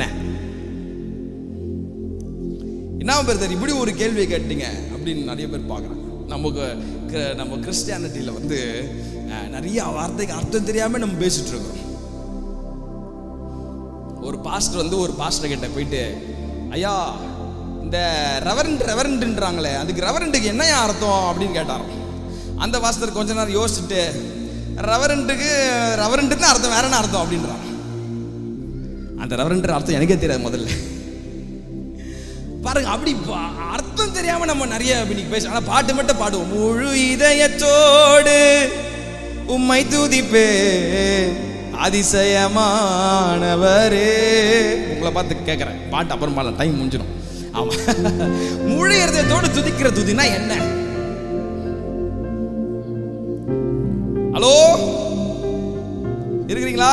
என்ன பேர் இப்படி ஒரு கேள்வியை கேட்டீங்க அப்படின்னு நிறைய பேர் பார்க்குறாங்க நமக்கு க- நம்ம கிறிஸ்டியானிட்டியில் வந்து அஹ், நிறைய வார்த்தைக்கு அர்த்தம் தெரியாம நம்ம பேசிட்டு இருக்கிறோம் ஒரு பாஸ்டர் வந்து ஒரு பாஸ்டர் கிட்ட போயிட்டு ஐயா இந்த ரெவரண்ட் ரெவரண்ட்ன்றாங்களே அதுக்கு ரெவரண்ட்டுக்கு என்னையா அர்த்தம் அப்படின்னு கேட்டாராம் அந்த பாஸ்டர் கொஞ்ச நேரம் யோசிச்சுட்டு ரெவரண்ட்டுக்கு ரெவரண்ட்டுன்னு அர்த்தம் வேற என்ன அர்த்தம் அப்படின்றான் அந்த ரெவரண்ட் அர்த்தம் எனக்கே தெரியாது முதல்ல பாருங்க அப்படி பா- அர்த்தம் தெரியாம நம்ம நிறைய இன்னைக்கு பேச ஆனா பாட்டு மட்டும் பாடுவோம் முழு இதயத்தோடு உம்மை துதிப்பே அதிசயமானவரே உங்களை பார்த்து கேட்குறேன் பாட்டு அப்புறம் பாடலாம் டைம் முடிஞ்சிடும் ஆமா முழு இதயத்தோடு துதிக்கிற துதினா என்ன ஹலோ இருக்கிறீங்களா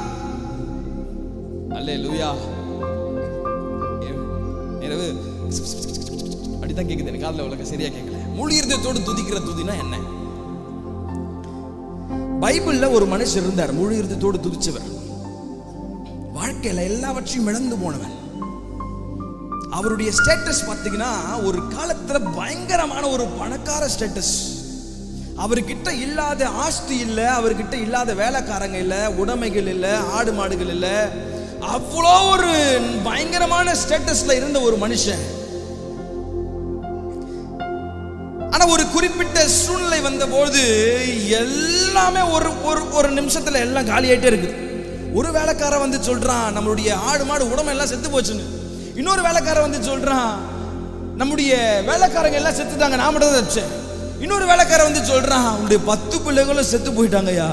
அல்லே லூயா எனவே அப்படித்தான் கேக்குது எனக்கு காதுல உலக சரியா கேட்கல முழு இருதயத்தோடு துதிக்கிற துதினா என்ன பைபிள்ல ஒரு மனுஷர் இருந்தார் முழு இருதயத்தோடு துதிச்சவர் வாழ்க்கையில எல்லாவற்றையும் இழந்து போனவன் அவருடைய ஸ்டேட்டஸ் பார்த்தீங்கன்னா ஒரு காலத்துல பயங்கரமான ஒரு பணக்கார ஸ்டேட்டஸ் அவர்கிட்ட இல்லாத ஆஸ்தி இல்ல அவர்கிட்ட இல்லாத வேலைக்காரங்க இல்ல உடைமைகள் இல்ல ஆடு மாடுகள் இல்ல அவ்வளோ ஒரு பயங்கரமான ஸ்டேட்டஸ்ல இருந்த ஒரு மனுஷன் ஆனா ஒரு குறிப்பிட்ட சூழ்நிலை வந்தபோது எல்லாமே ஒரு ஒரு ஒரு நிமிஷத்துல எல்லாம் காலியாயிட்டே இருக்குது ஒரு வேலைக்காரன் வந்து சொல்றான் நம்மளுடைய ஆடு மாடு உடம்பு எல்லாம் செத்து போச்சுன்னு இன்னொரு வேலைக்காரன் வந்து சொல்றான் நம்முடைய வேலைக்காரங்க எல்லாம் செத்துட்டாங்க நான் மட்டும் தான் தப்பிச்சேன் இன்னொரு வேலைக்காரன் வந்து சொல்றான் உன்னுடைய பத்து பிள்ளைகளும் செத்து போயிட்டாங்கய்யா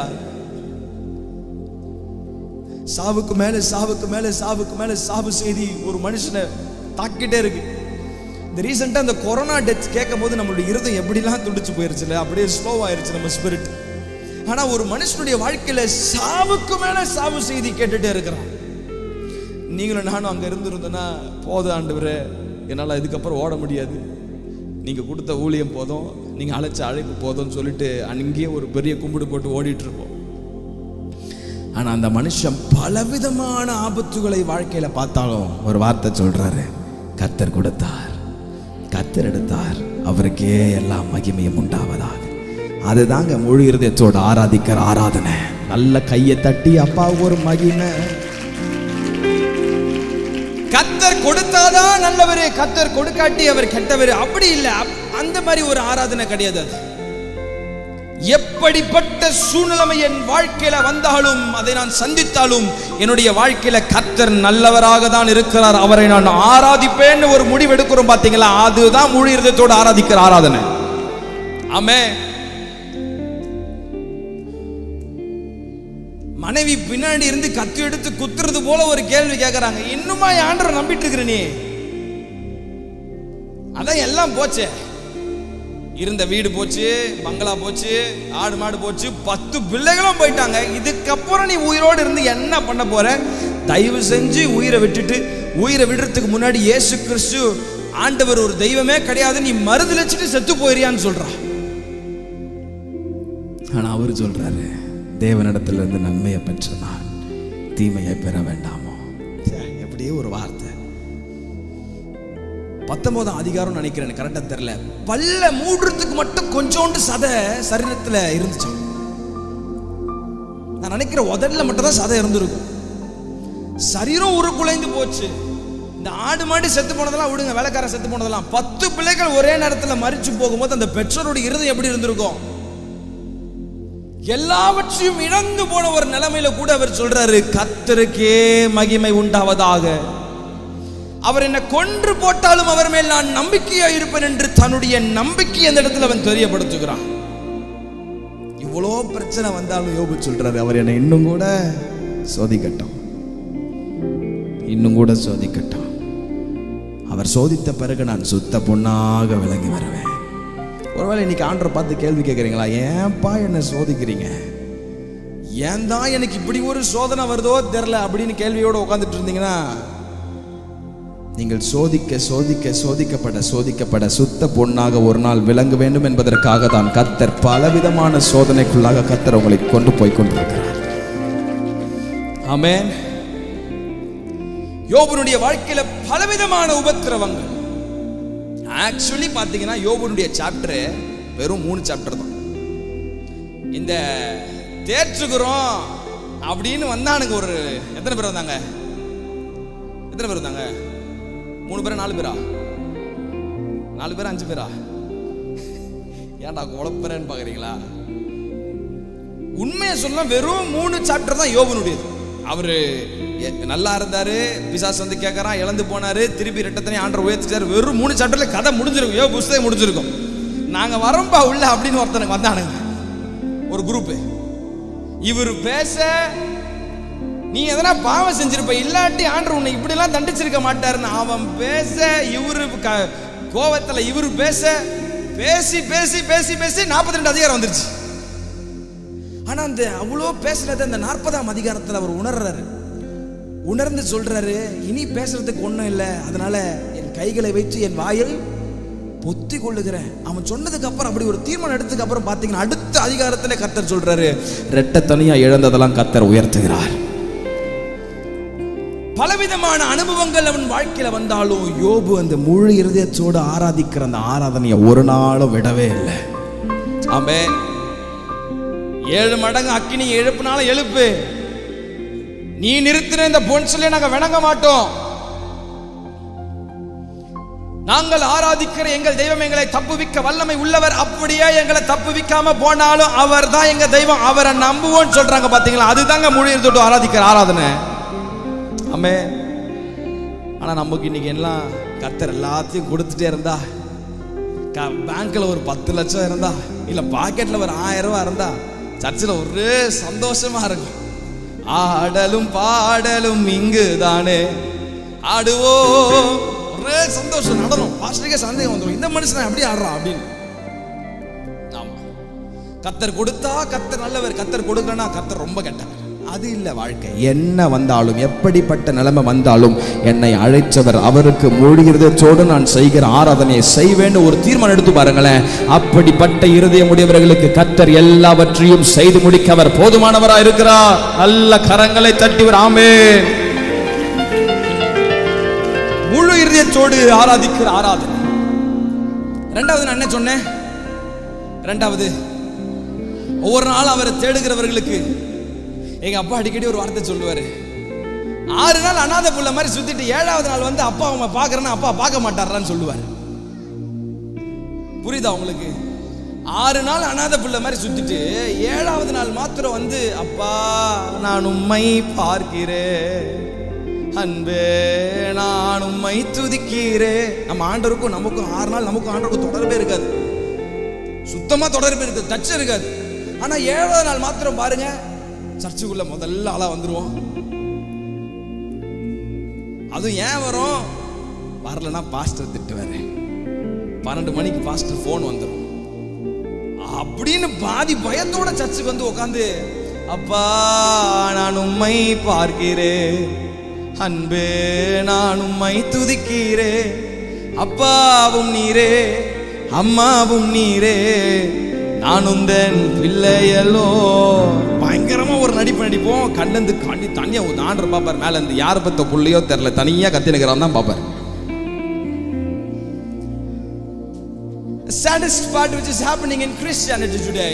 சாவுக்கு மேல சாவுக்கு மேல சாவுக்கு மேல சாவு செய்தி ஒரு மனுஷனை தாக்கிட்டே இருக்கு இந்த ரீசெண்டாக அந்த கொரோனா டெத் கேட்கும் போது நம்மளுடைய இருதயம் எப்படிலாம் துடிச்சு போயிருச்சுல அப்படியே ஸ்லோ ஆயிருச்சு நம்ம ஸ்பிரிட் ஆனா ஒரு மனுஷனுடைய வாழ்க்கையில சாவுக்கு மேல சாவு செய்தி கேட்டுட்டே இருக்கிறான் நீங்களும் நானும் அங்க இருந்திருந்தோன்னா போதும் ஆண்டவரே என்னால் இதுக்கப்புறம் ஓட முடியாது நீங்க கொடுத்த ஊழியம் போதும் நீங்க அழைச்ச அழைப்பு போதும்னு சொல்லிட்டு அங்கேயே ஒரு பெரிய கும்பிடு போட்டு ஓடிட்டு இருப்போம் ஆனா அந்த மனுஷன் பலவிதமான ஆபத்துகளை வாழ்க்கையில பார்த்தாலும் ஒரு வார்த்தை சொல்றாரு கர்த்தர் கொடுத்தார் கர்த்தர் எடுத்தார் அவருக்கே எல்லா மகிமையும் உண்டாவதாக அதுதாங்க முழு இருதயத்தோடு ஆராதிக்கிற ஆராதனை நல்ல கையை தட்டி அப்பாவுக்கு ஒரு மகிமை கத்தர் கொடுத்தாதான் நல்லவரு கத்தர் கொடுக்காட்டி அவர் கெட்டவர் அப்படி இல்லை அப்- அந்த மாதிரி ஒரு ஆராதனை கிடையாது அது எப்படிப்பட்ட சூழ்நிலைமை என் வாழ்க்கையில வந்தாலும் அதை நான் சந்தித்தாலும் என்னுடைய வாழ்க்கையில கர்த்தர் நல்லவராக தான் இருக்கிறார் அவரை நான் ஆராதிப்பேன்னு ஒரு முடிவு எடுக்கிறோம் பாத்தீங்களா அதுதான் முழு இருதயத்தோடு ஆராதிக்கிற ஆராதனை ஆமே மனைவி பின்னாடி இருந்து கத்தி எடுத்து குத்துறது போல ஒரு கேள்வி கேட்கறாங்க இன்னுமா ஆண்டரை நம்பிட்டு இருக்கிற நீ அதான் எல்லாம் போச்சே இருந்த வீடு போச்சு பங்களா போச்சு ஆடு மாடு போச்சு பத்து பிள்ளைகளும் போயிட்டாங்க இதுக்கப்புறம் நீ உயிரோடு இருந்து என்ன பண்ண போற தயவு செஞ்சு உயிரை விட்டுட்டு உயிரை விடுறதுக்கு முன்னாடி இயேசு கிறிஸ்து ஆண்டவர் ஒரு தெய்வமே கிடையாது நீ மறுதளிச்சுட்டு செத்து போயிறியான்னு சொல்றான் ஆனா அவர் சொல்றாரு தேவனிடத்துல இருந்து நன்மையை பெற்ற நான் தீமையை பெற வேண்டாமோ ச்சே, எப்படியே ஒரு வார்த்தை பத்தொன்பதாம் அதிகாரம் நினைக்கிறேன் எனக்கு கரெக்டா தெரியல பல்ல மூடுறதுக்கு மட்டும் கொஞ்சோண்டு சதை சரீரத்துல இருந்துச்சு நான் நினைக்கிறேன் உதடல மட்டும் தான் சதை இருந்திருக்கும் சரீரம் உரு குலைந்து போச்சு இந்த ஆடு மாடு செத்து போனதெல்லாம் விடுங்க வேலைக்காரன் செத்து போனதெல்லாம் பத்து பிள்ளைகள் ஒரே நேரத்துல மறிச்சு போகும்போது அந்த பெற்றோருடைய இருதயம் எப்படி இருந்திருக்கும் எல்லாவற்றையும் இழந்து போன ஒரு நிலைமையில கூட அவர் சொல்றாரு கத்தருக்கே மகிமை உண்டாவதாக அவர் என்னை கொன்று போட்டாலும் அவர் மேல் நான் நம்பிக்கையா இருப்பேன் என்று தன்னுடைய நம்பிக்கை அந்த இடத்துல அவன் தெரியப்படுத்துகிறான் இவ்வளோ பிரச்சனை வந்தாலும் யோபு சொல்றாரு அவர் என்னை இன்னும் கூட சோதிக்கட்டும் இன்னும் கூட சோதிக்கட்டும் அவர் சோதித்த பிறகு நான் சுத்த பொண்ணாக விளங்கி வருவேன் ஒருவேளை இன்னைக்கு ஆண்டரை பார்த்து கேள்வி கேட்குறீங்களா ஏன்பா என்னை சோதிக்கிறீங்க ஏன் தான் எனக்கு இப்படி ஒரு சோதனை வருதோ தெரில அப்படின்னு கேள்வியோட உட்காந்துட்டு இருந்தீங்கன்னா நீங்கள் சோதிக்க சோதிக்க சோதிக்கப்பட சோதிக்கப்பட சுத்த பொண்ணாக ஒரு நாள் விளங்க வேண்டும் என்பதற்காக தான் கத்தர் பலவிதமான சோதனைக்குள்ளாக கத்தர் உங்களை கொண்டு போய் கொண்டிருக்கிறார் ஆமென் யோபனுடைய வாழ்க்கையில பலவிதமான உபத்திரவங்கள் ஆக்சுவலி பாத்தீங்கன்னா யோபனுடைய சாப்டர் வெறும் மூணு சாப்டர் தான் இந்த தேற்றுகிறோம் அப்படின்னு வந்தானுங்க ஒரு எத்தனை பேர் வந்தாங்க எத்தனை பேர் வந்தாங்க மூணு பேரா நாலு பேரா நாலு பேரா அஞ்சு பேரா ஏன்டா குழப்பறேன்னு பாக்குறீங்களா உண்மையை சொல்ல வெறும் மூணு சாப்டர் தான் யோபனுடையது அவரு எ- நல்லா இருந்தாரு பிசாசு வந்து கேட்கறான் இழந்து போனாரு திருப்பி ரெட்டத்தனை ஆண்டர் உயர்த்திச்சாரு வெறும் மூணு சாப்டர்ல கதை முடிஞ்சிருக்கும் யோ புஸ்தகம் முடிஞ்சிருக்கும் நாங்க வரோம்பா உள்ள அப்படின்னு ஒருத்தனுக்கு வந்தானுங்க ஒரு குரூப் இவர் பேச நீ எதனா பாவம் செஞ்சிருப்ப இல்லாட்டி ஆண்டர் உன்னை இப்படிலாம் தண்டிச்சிருக்க மாட்டாருன்னு அவன் பேச இவரு க- கோவத்துல இவரு பேச பேசி பேசி பேசி பேசி நாற்பத்தி ரெண்டு அதிகாரம் வந்துருச்சு ஆனா அந்த அவ்வளோ பேசுனது அந்த நாற்பதாம் அதிகாரத்துல அவர் உணர்றாரு உணர்ந்து சொல்றாரு இனி பேசுறதுக்கு ஒண்ணும் இல்லை அதனால என் கைகளை வைத்து என் வாயில் பொத்தி கொள்ளுகிறேன் அவன் சொன்னதுக்கு அப்புறம் அப்படி ஒரு தீர்மானம் எடுத்ததுக்கு அப்புறம் பாத்தீங்கன்னா அடுத்த அதிகாரத்துல கத்தர் சொல்றாரு ரெட்ட தனியா இழந்ததெல்லாம் கத்தர் உயர்த்துகிறார் பலவிதமான அனுபவங்கள் அவன் வாழ்க்கையில வந்தாலும் யோபு அந்த முழு இருதயத்தோடு ஆராதிக்கிற அந்த ஆராதனையை ஒரு நாளும் விடவே இல்லை ஆமே ஏழு மடங்கு அக்கினி எழுப்புனாலும் எழுப்பு நீ நிறுத்தின இந்த பொன் சொல்லி நாங்க வணங்க மாட்டோம் நாங்கள் ஆராதிக்கிற எங்கள் தெய்வம் எங்களை தப்புவிக்க வல்லமை உள்ளவர் அப்படியே எங்களை தப்புவிக்காம போனாலும் அவர் தான் எங்க தெய்வம் அவரை நம்புவோம்னு சொல்றாங்க பாத்தீங்களா அதுதாங்க முழு தொட்டு ஆராதிக்கிற ஆராதனை ஆமே ஆனா நமக்கு இன்னைக்கு எல்லாம் கத்தர் எல்லாத்தையும் கொடுத்துட்டே இருந்தா க- பேங்க்ல ஒரு பத்து லட்சம் இருந்தா இல்ல பாக்கெட்ல ஒரு ஆயிரம் ரூபாய் இருந்தா சர்ச்சில் ஒரே சந்தோஷமா இருக்கும் ஆடலும் பாடலும் இங்கு தானே ஆடுவோம் ஒரே சந்தோஷம் நடனம் பாஸ்டருக்கே சந்தேகம் வந்துடும் இந்த மனுஷன் எப்படி ஆடுறான் அப்படின்னு ஆமா கத்தர் கொடுத்தா கத்தர் நல்லவர் கத்தர் கொடுக்கலனா கத்தர் ரொம்ப கெட்டவர் அது இல்ல வாழ்க்கை என்ன வந்தாலும் எப்படிப்பட்ட நிலைமை வந்தாலும் என்னை அழைச்சவர் அவருக்கு முழு இருதயத்தோடு நான் செய்கிற ஆராதனையை செய்வேன்னு ஒரு தீர்மானம் எடுத்து பாருங்களேன் அப்படிப்பட்ட இருதயம் உடையவர்களுக்கு கத்தர் எல்லாவற்றையும் செய்து முடிக்க அவர் போதுமானவரா இருக்கிறார் நல்ல கரங்களை தட்டிவர் ஆமென் முழு இருதயத்தோடு ஆராதிக்கிற ஆராதனை ரெண்டாவது நான் என்ன சொன்னேன் ரெண்டாவது ஒவ்வொரு நாளும் அவரை தேடுகிறவர்களுக்கு எங்க அப்பா அடிக்கடி ஒரு வார்த்தை சொல்லுவாரு ஆறு நாள் அனாதை புள்ள மாதிரி சுத்திட்டு ஏழாவது நாள் வந்து அப்பா அவங்க பாக்குறேன்னா அப்பா பார்க்க மாட்டாரான்னு சொல்லுவாரு புரியுதா உங்களுக்கு ஆறு நாள் அனாதை பிள்ளை மாதிரி சுத்திட்டு ஏழாவது நாள் மாத்திரம் வந்து அப்பா நான் உம்மை பார்க்கிறேன் அன்பே நான் உம்மை துதிக்கிறேன் நம்ம ஆண்டருக்கும் நமக்கும் ஆறு நாள் நமக்கும் ஆண்டருக்கும் தொடர்பே இருக்காது சுத்தமா தொடர்பு இருக்காது டச் இருக்காது ஆனா ஏழாவது நாள் மாத்திரம் பாருங்க சர்ச்சுக்குள்ள முதல்ல ஆளா வந்துருவோம் அதுவும் ஏன் வரும் வரலன்னா பாஸ்டர் திட்டுவாரு பன்னெண்டு மணிக்கு பாஸ்டர் ஃபோன் வந்துடும் அப்படின்னு பாதி பயத்தோட சர்ச்சுக்கு வந்து உட்காந்து அப்பா நான் உம்மை பார்க்கிறேன் அன்பே நான் உம்மை துதிக்கிறேன் அப்பாவும் நீரே அம்மாவும் நீரே நான் உந்தன் பிள்ளையலோ பயங்கரமா ஒரு நடிப்பு நடிப்போம் கண்ணந்து கண்ணி தனியா ஒரு ஆண்டர் பாப்பார் மேல இருந்து யார் பத்த புள்ளையோ தெரியல தனியா கத்தினுக்கிறான் தான் பாப்பார் saddest part which is happening in Christianity today.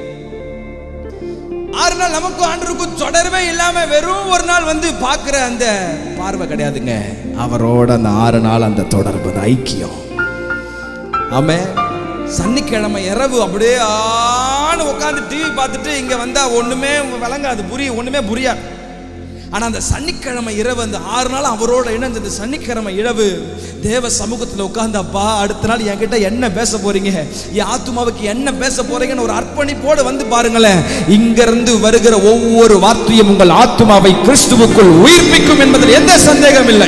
ஆறு நாள் நமக்கும் ஆண்டருக்கும் தொடர்பே இல்லாம வெறும் ஒரு நாள் வந்து பார்க்கிற அந்த பார்வை கிடையாதுங்க அவரோட அந்த ஆறு நாள் அந்த தொடர்பு அந்த ஐக்கியம் ஆமே சனிக்கிழமை இரவு அப்படியே ஆன்னு உட்காந்து டிவி பார்த்துட்டு இங்க வந்தா ஒண்ணுமே விளங்காது புரிய ஒண்ணுமே புரியாது ஆனா அந்த சனிக்கிழமை இரவு அந்த ஆறு நாள் அவரோட இணைஞ்ச அந்த சனிக்கிழமை இரவு தேவ சமூகத்துல உட்கார்ந்து அப்பா அடுத்த நாள் என்கிட்ட என்ன பேச போறீங்க என் ஆத்துமாவுக்கு என்ன பேச போறீங்கன்னு ஒரு அர்ப்பணிப்போடு வந்து பாருங்களேன் இங்கிருந்து வருகிற ஒவ்வொரு வார்த்தையும் உங்கள் ஆத்துமாவை கிறிஸ்துவுக்குள் உயிர்ப்பிக்கும் என்பதில் எந்த சந்தேகம் இல்லை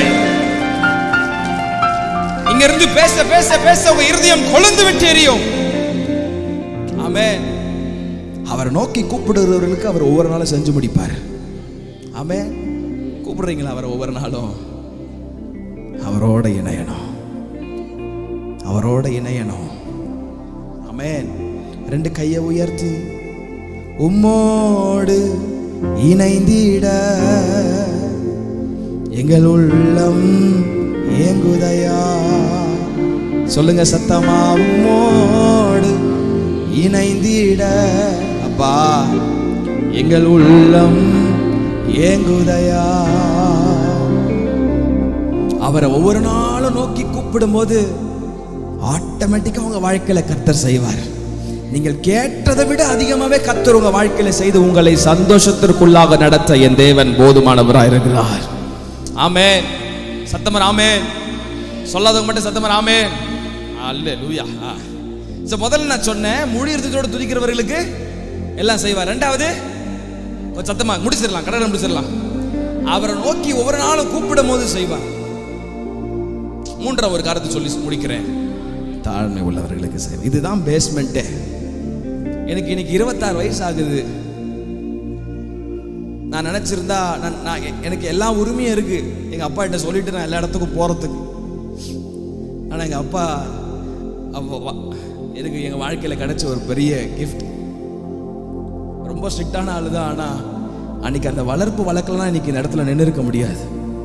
இங்க இருந்து பேச பேச பேச உங்க இருதயம் கொழுந்து விட்டு எரியும் ஆமென் அவரை நோக்கி கூப்பிடுகிறவர்களுக்கு அவர் ஒவ்வொரு நாளும் செஞ்சு முடிப்பார் ஆமென் கூப்பிடுறீங்களா அவரை ஒவ்வொரு நாளும் அவரோட இணையணும் அவரோட இணையணும் ஆமென் ரெண்டு கையை உயர்த்தி உம்மோடு இணைந்திட எங்கள் உள்ளம் ஏங்குதையா சொல்லுங்க சத்தமா உம்மோடு இணைந்திட அப்பா எங்கள் உள்ளம் ஏங்குதையா அவரை ஒவ்வொரு நாளும் நோக்கி கூப்பிடும்போது ஆட்டோமேட்டிக்கா உங்க வாழ்க்கையில கர்த்தர் செய்வார் நீங்கள் கேட்டதை விட அதிகமாவே கர்த்தர் உங்க வாழ்க்கையில செய்து உங்களை சந்தோஷத்திற்குள்ளாக நடத்த என் தேவன் போதுமானவராக இருக்கிறார் ஆமென் சத்தமர் ஆமென் சொல்லாதவங்க மட்டும் சத்தமர் ஆமென் அல்ல லூயா சோ முதல்ல நான் சொன்னேன் முழு இருதயத்தோட துதிக்கிறவர்களுக்கு எல்லாம் செய்வார் ரெண்டாவது கொஞ்சம் சத்தமா முடிச்சிடலாம் கடனை முடிச்சிடலாம் அவரை நோக்கி ஒவ்வொரு நாளும் கூப்பிடும் போது செய்வார் மூன்றாவது ஒரு காரியத்தை சொல்லி முடிக்கிறேன் தாழ்மை உள்ளவர்களுக்கு செய்வார் இதுதான் பேஸ்மெண்ட்டே எனக்கு இன்னைக்கு இருபத்தாறு வயசு ஆகுது நான் நினைச்சிருந்தா நான் நான் எ- எனக்கு எல்லா உரிமையும் இருக்கு எங்க அப்பா கிட்ட சொல்லிட்டு நான் எல்லா இடத்துக்கும் போறதுக்கு ஆனா எங்க அப்பா அப்ப வா- எனக்கு எங்க வாழ்க்கையில கிடைச்ச ஒரு பெரிய gift ரொம்ப ஸ்ட்ரிக்டான ஆளு தான் ஆனா அன்னைக்கு அந்த வளர்ப்பு வழக்கெல்லாம் இன்னைக்கு இந்த இடத்துல நின்று இருக்க முடியாது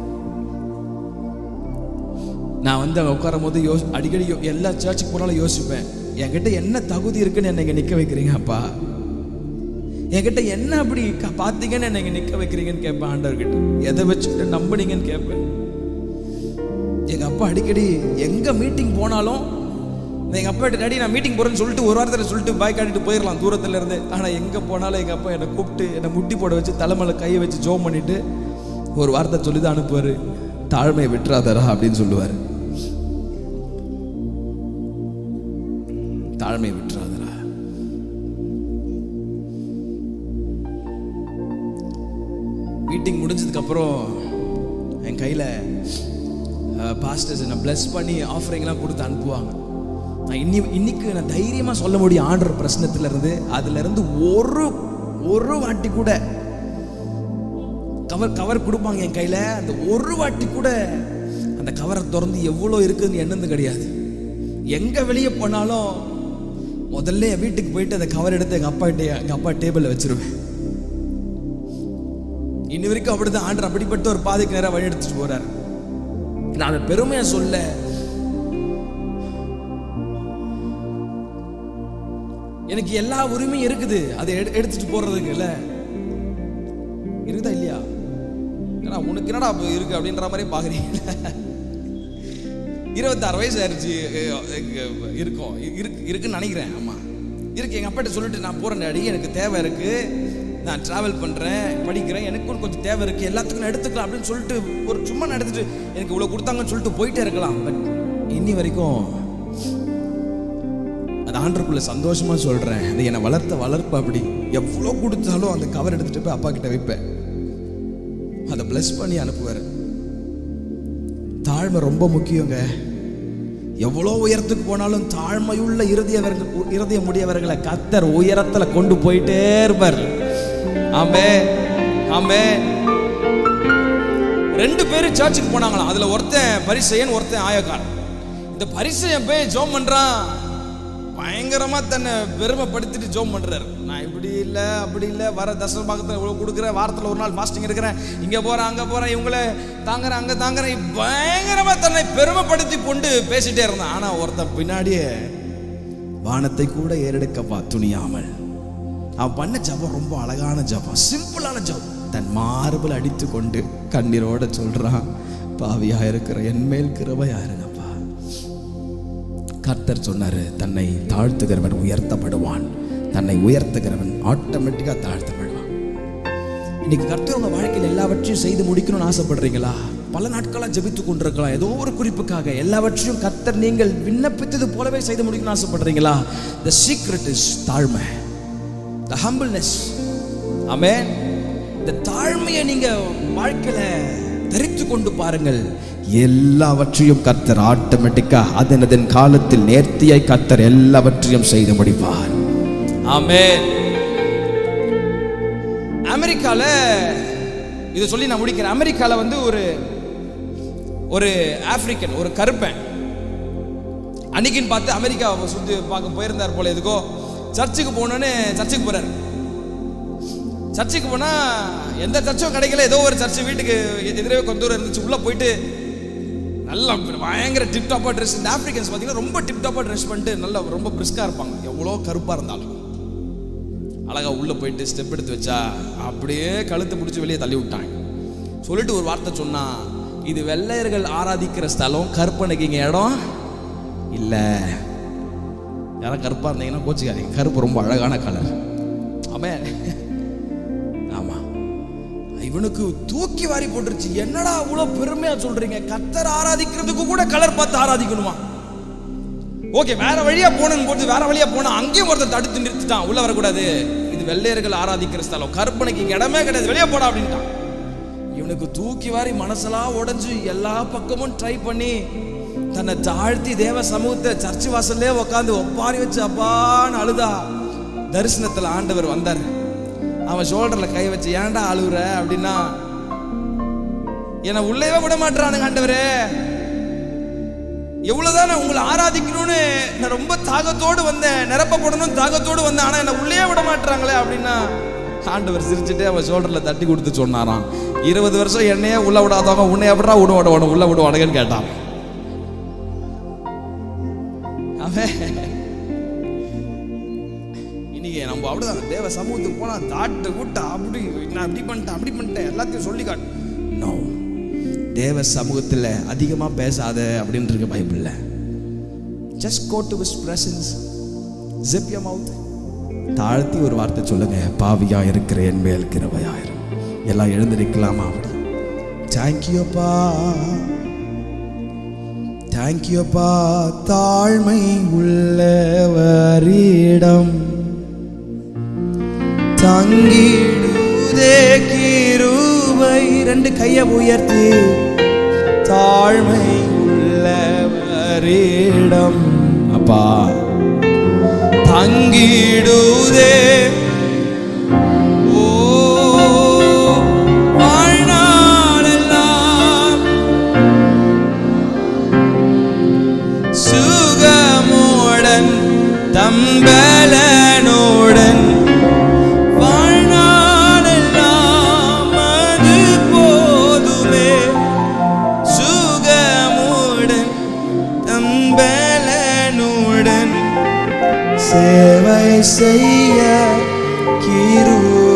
நான் வந்து அங்கே உட்காரும் போது யோ அடிக்கடி யோ- எல்லா சர்ச்சுக்கு போனாலும் யோசிப்பேன் என்கிட்ட என்ன தகுதி இருக்குன்னு என்னை இங்கே நிற்க வைக்கிறீங்க அப்பா என்கிட்ட என்ன அப்படி க- பார்த்தீங்கன்னு என்னை இங்கே நிற்க வைக்கிறீங்கன்னு கேட்பேன் ஆண்டவர்கிட்ட எதை வச்சுட்டு நம்புனீங்கன்னு கேட்பேன் எங்கள் அப்பா அடிக்கடி எங்கே மீட்டிங் போனாலும் எங்கள் அப்பா கிட்ட டாடி நான் மீட்டிங் போகிறேன்னு சொல்லிட்டு ஒரு வாரத்தில் சொல்லிட்டு பாய் காட்டிட்டு போயிடலாம் தூரத்துல இருந்து ஆனால் எங்கே போனாலும் எங்கள் அப்பா என்னை கூப்பிட்டு என்னை முட்டி போட வச்சு தலைமையில கையை வச்சு ஜோம் பண்ணிட்டு ஒரு வார்த்தை சொல்லி தான் அனுப்புவார் தாழ்மையை விட்டுறாதரா அப்படின்னு சொல்லுவார் தாழ்மையை விட்டுறாதரா மீட்டிங் முடிஞ்சதுக்கு அப்புறம் என் கையில் பாஸ்டர்ஸ் என்னை bless பண்ணி ஆஃபரிங்லாம் கொடுத்து அனுப்புவாங்க நான் இன்னி இன்னைக்கு நான் தைரியமாக சொல்ல முடியும் ஆண்டர் பிரச்சனத்துல இருந்து அதுல இருந்து ஒரு ஒரு வாட்டி கூட கவர் கவர் கொடுப்பாங்க என் கையில் அந்த ஒரு வாட்டி கூட அந்த கவரை திறந்து எவ்வளோ இருக்குதுன்னு எண்ணது கிடையாது எங்கே வெளியே போனாலும் முதல்ல என் வீட்டுக்கு போயிட்டு அந்த கவர் எடுத்து எங்கள் அப்பா கிட்ட எங்கள் அப்பா டேபிளில் வச்சிருவேன் இன்னி வரைக்கும் அப்படிதான் ஆண்டர் அப்படிப்பட்ட ஒரு பாதைக்கு நேரம் வழி எடுத்துட்டு போறாரு நான் அதை பெருமையா சொல்ல எனக்கு எல்லா உரிமையும் இருக்குது அதை எடு- எடுத்துட்டு போறதுக்கு இல்ல இருக்குதா இல்லையா ஏன்னா உனக்கு என்னடா அப்ப இருக்கு அப்படின்ற மாதிரி பாக்குறீங்க இருபத்தாறு வயசு ஆயிடுச்சு அஹ், அஹ், இருக்கும் இருக்கு இருக்குன்னு நினைக்கிறேன் ஆமா இருக்கு எங்க அப்பாட்ட சொல்லிட்டு நான் போறேன் டாடி எனக்கு தேவை இருக்கு நான் டிராவல் பண்றேன் படிக்கிறேன் எனக்கும் கொஞ்சம் தேவை இருக்கு எல்லாத்துக்கும் நான் எடுத்துக்கலாம் அப்படின்னு சொல்லிட்டு ஒரு சும்மா நான் எடுத்துட்டு எனக்கு இவ்வளவு கொடுத்தாங்கன்னு சொல்லிட்டு போயிட்டே இருக்கலாம் பட் இன்னி வரைக்கும் அது ஆண்டருக்குள்ள சந்தோஷமா சொல்றேன் அது என்னை வளர்த்த வளர்ப்பு அப்படி எவ்வளோ கொடுத்தாலும் அந்த கவர் எடுத்துட்டு போய் அப்பா கிட்ட வைப்பேன் அதை பிளஸ் பண்ணி அனுப்புவார் தாழ்மை ரொம்ப முக்கியங்க எவ்வளோ உயரத்துக்கு போனாலும் தாழ்மையுள்ள இருதயவர்கள் இருதயம் உடையவர்களை கத்தர் உயரத்துல கொண்டு போயிட்டே இருப்பார் ஆமே ஆமே ரெண்டு பேரும் சர்ச்சுக்கு போனாங்களாம் அதுல ஒருத்தன் பரிசையன் ஒருத்தன் ஆயக்கார் இந்த பரிசையன் போய் ஜோம் பண்றான் பயங்கரமா தன்னை பெருமைப்படுத்திட்டு ஜோம் பண்றாரு நான் இப்படி இல்ல அப்படி இல்ல வர தசம பாகத்துல இவ்வளவு கொடுக்குறேன் வாரத்துல ஒரு நாள் ஃபாஸ்டிங் இருக்கிறேன் இங்க போறேன் அங்க போறேன் இவங்கள தாங்குறேன் அங்க தாங்குறேன் பயங்கரமா தன்னை பெருமைப்படுத்தி கொண்டு பேசிட்டே இருந்தான் ஆனா ஒருத்தன் பின்னாடியே வானத்தை கூட ஏறெடுக்கப்பா துணியாமல் அவன் பண்ண ஜபம் ரொம்ப அழகான ஜபம் சிம்பிளான ஜபம் தன் மார்பில் அடித்து கொண்டு கண்ணீரோட சொல்றான் பாவியா இருக்கிற என் மேல் கிருபையா இருங்கப்பா கர்த்தர் சொன்னாரு தன்னை தாழ்த்துகிறவன் உயர்த்தப்படுவான் தன்னை உயர்த்துகிறவன் ஆட்டோமேட்டிக்கா தாழ்த்தப்படுவான் இன்னைக்கு கர்த்தர் உங்க வாழ்க்கையில் எல்லாவற்றையும் செய்து முடிக்கணும்னு ஆசைப்படுறீங்களா பல நாட்களா ஜெபித்து கொண்டிருக்கலாம் ஏதோ ஒரு குறிப்புக்காக எல்லாவற்றையும் கர்த்தர் நீங்கள் விண்ணப்பித்தது போலவே செய்து முடிக்கணும்னு ஆசைப்படுறீங்களா த சீக்ரெட் இஸ் தாழ்மை த ஹம்பிள்னஸ் ஆமென் இந்த தாழ்மையை நீங்க வாழ்க்கையில தரித்து கொண்டு பாருங்கள் எல்லாவற்றையும் கர்த்தர் ஆட்டோமேட்டிக்கா அதன் அதன் காலத்தில் நேர்த்தியாய் கர்த்தர் எல்லாவற்றையும் செய்து முடிப்பார் ஆமென் அமெரிக்கால இதை சொல்லி நான் முடிக்கிறேன் அமெரிக்கால வந்து ஒரு ஒரு ஆப்பிரிக்கன் ஒரு கருப்பன் அன்னைக்குன்னு பார்த்து அமெரிக்காவை சுற்றி பார்க்க போயிருந்தார் போல எதுக்கோ சர்ச்சுக்கு போகணுன்னு சர்ச்சுக்கு போறாரு சர்ச்சுக்கு போனா எந்த சர்ச்சும் கிடைக்கல ஏதோ ஒரு சர்ச்சு வீட்டுக்கு எதிரே கொஞ்ச தூரம் இருந்துச்சு உள்ள போயிட்டு நல்லா பயங்கர டிப் டாப்பா ட்ரெஸ் இந்த ஆப்பிரிக்கன்ஸ் பார்த்தீங்கன்னா ரொம்ப டிப் டாப்பா ட்ரெஸ் பண்ணிட்டு நல்லா ரொம்ப பிரிஸ்கா இருப்பாங்க எவ்வளோ கருப்பா இருந்தாலும் அழகா உள்ள போயிட்டு ஸ்டெப் எடுத்து வச்சா அப்படியே கழுத்தை பிடிச்சி வெளியே தள்ளி விட்டாங்க சொல்லிட்டு ஒரு வார்த்தை சொன்னா இது வெள்ளையர்கள் ஆராதிக்கிற ஸ்தலம் கருப்பனுக்கு இங்க இடம் இல்ல யாரும் கருப்பா இருந்தீங்கன்னா கோச்சிக்காதீங்க கருப்பு ரொம்ப அழகான கலர் ஆமென் ஆமா இவனுக்கு தூக்கி வாரி போட்டுருச்சு என்னடா அவ்வளவு பெருமையா சொல்றீங்க கத்தர் ஆராதிக்கிறதுக்கு கூட கலர் பார்த்து ஆராதிக்கணுமா ஓகே வேற வழியா போனேன்னு போட்டு வேற வழியா போனா அங்கேயும் ஒருத்தன் தடுத்து நிறுத்திட்டான் உள்ள வரக்கூடாது இது வெள்ளையர்கள் ஆராதிக்கிற ஸ்தலம் கற்பனைக்கு இங்க இடமே கிடையாது வெளியே போடா அப்படின்ட்டான் இவனுக்கு தூக்கி வாரி மனசெல்லாம் உடைஞ்சு எல்லா பக்கமும் ட்ரை பண்ணி தன்னை தாழ்த்தி தேவ சமூகத்தை சர்ச்சு வாசல்லே உட்காந்து ஒப்பாரி வச்சு அப்பான்னு அழுதா தரிசனத்துல ஆண்டவர் வந்தார் அவன் ஷோல்டர்ல கை வச்சு ஏன்டா அழுகுற அப்படின்னா என்னை உள்ளேவே விட மாட்டானுங்க ஆண்டவரே எவ்வளவுதான் நான் உங்களை ஆராதிக்கணும்னு நான் ரொம்ப தாகத்தோடு வந்தேன் நிரப்பப்படணும் தாகத்தோடு வந்தேன் ஆனா என்னை உள்ளே விட மாட்டாங்களே அப்படின்னா ஆண்டவர் சிரிச்சுட்டு அவன் ஷோல்டர்ல தட்டி கொடுத்து சொன்னாராம் இருபது வருஷம் என்னையே உள்ள விடாதவங்க உன்னை எப்படா விட விடணும் உள்ள விடுவானுங்கன்னு கேட்டான் அவன் இன்னைக்கு நம்ம அப்படிதான் தேவ சமூகத்துக்கு போனா தாட்டு கூட்ட அப்படி நான் அப்படி பண்ணிட்டேன் அப்படி பண்ணிட்டேன் எல்லாத்தையும் சொல்லி காட்டு நோ தேவ சமூகத்தில் அதிகமா பேசாத அப்படின்னு இருக்கு பைபிள்ல just go to with presence zip your mouth தாழ்த்தி ஒரு வார்த்தை சொல்லுங்க பாவியா இருக்கிற என் மேல் கிருபையாயிரும் எல்லாம் எழுந்து நிற்கலாமா அப்படி தேங்க்யூப்பா தேங்க்யூப்பா தாழ்மை உள்ளவரிடம் தங்கிடுதே கிருபை ரெண்டு கையை உயர்த்தி தாழ்மை உள்ளவரிடம் அப்பா தங்கிடுதே ஓ வாழ்நாளெல்லாம் சுகமுடன் தம்பலனுடன் வாழ்நாளெல்லாம் அது போதுமே சுகமுடன் தம்பலனுடன் சேவை செய்ய கிருபை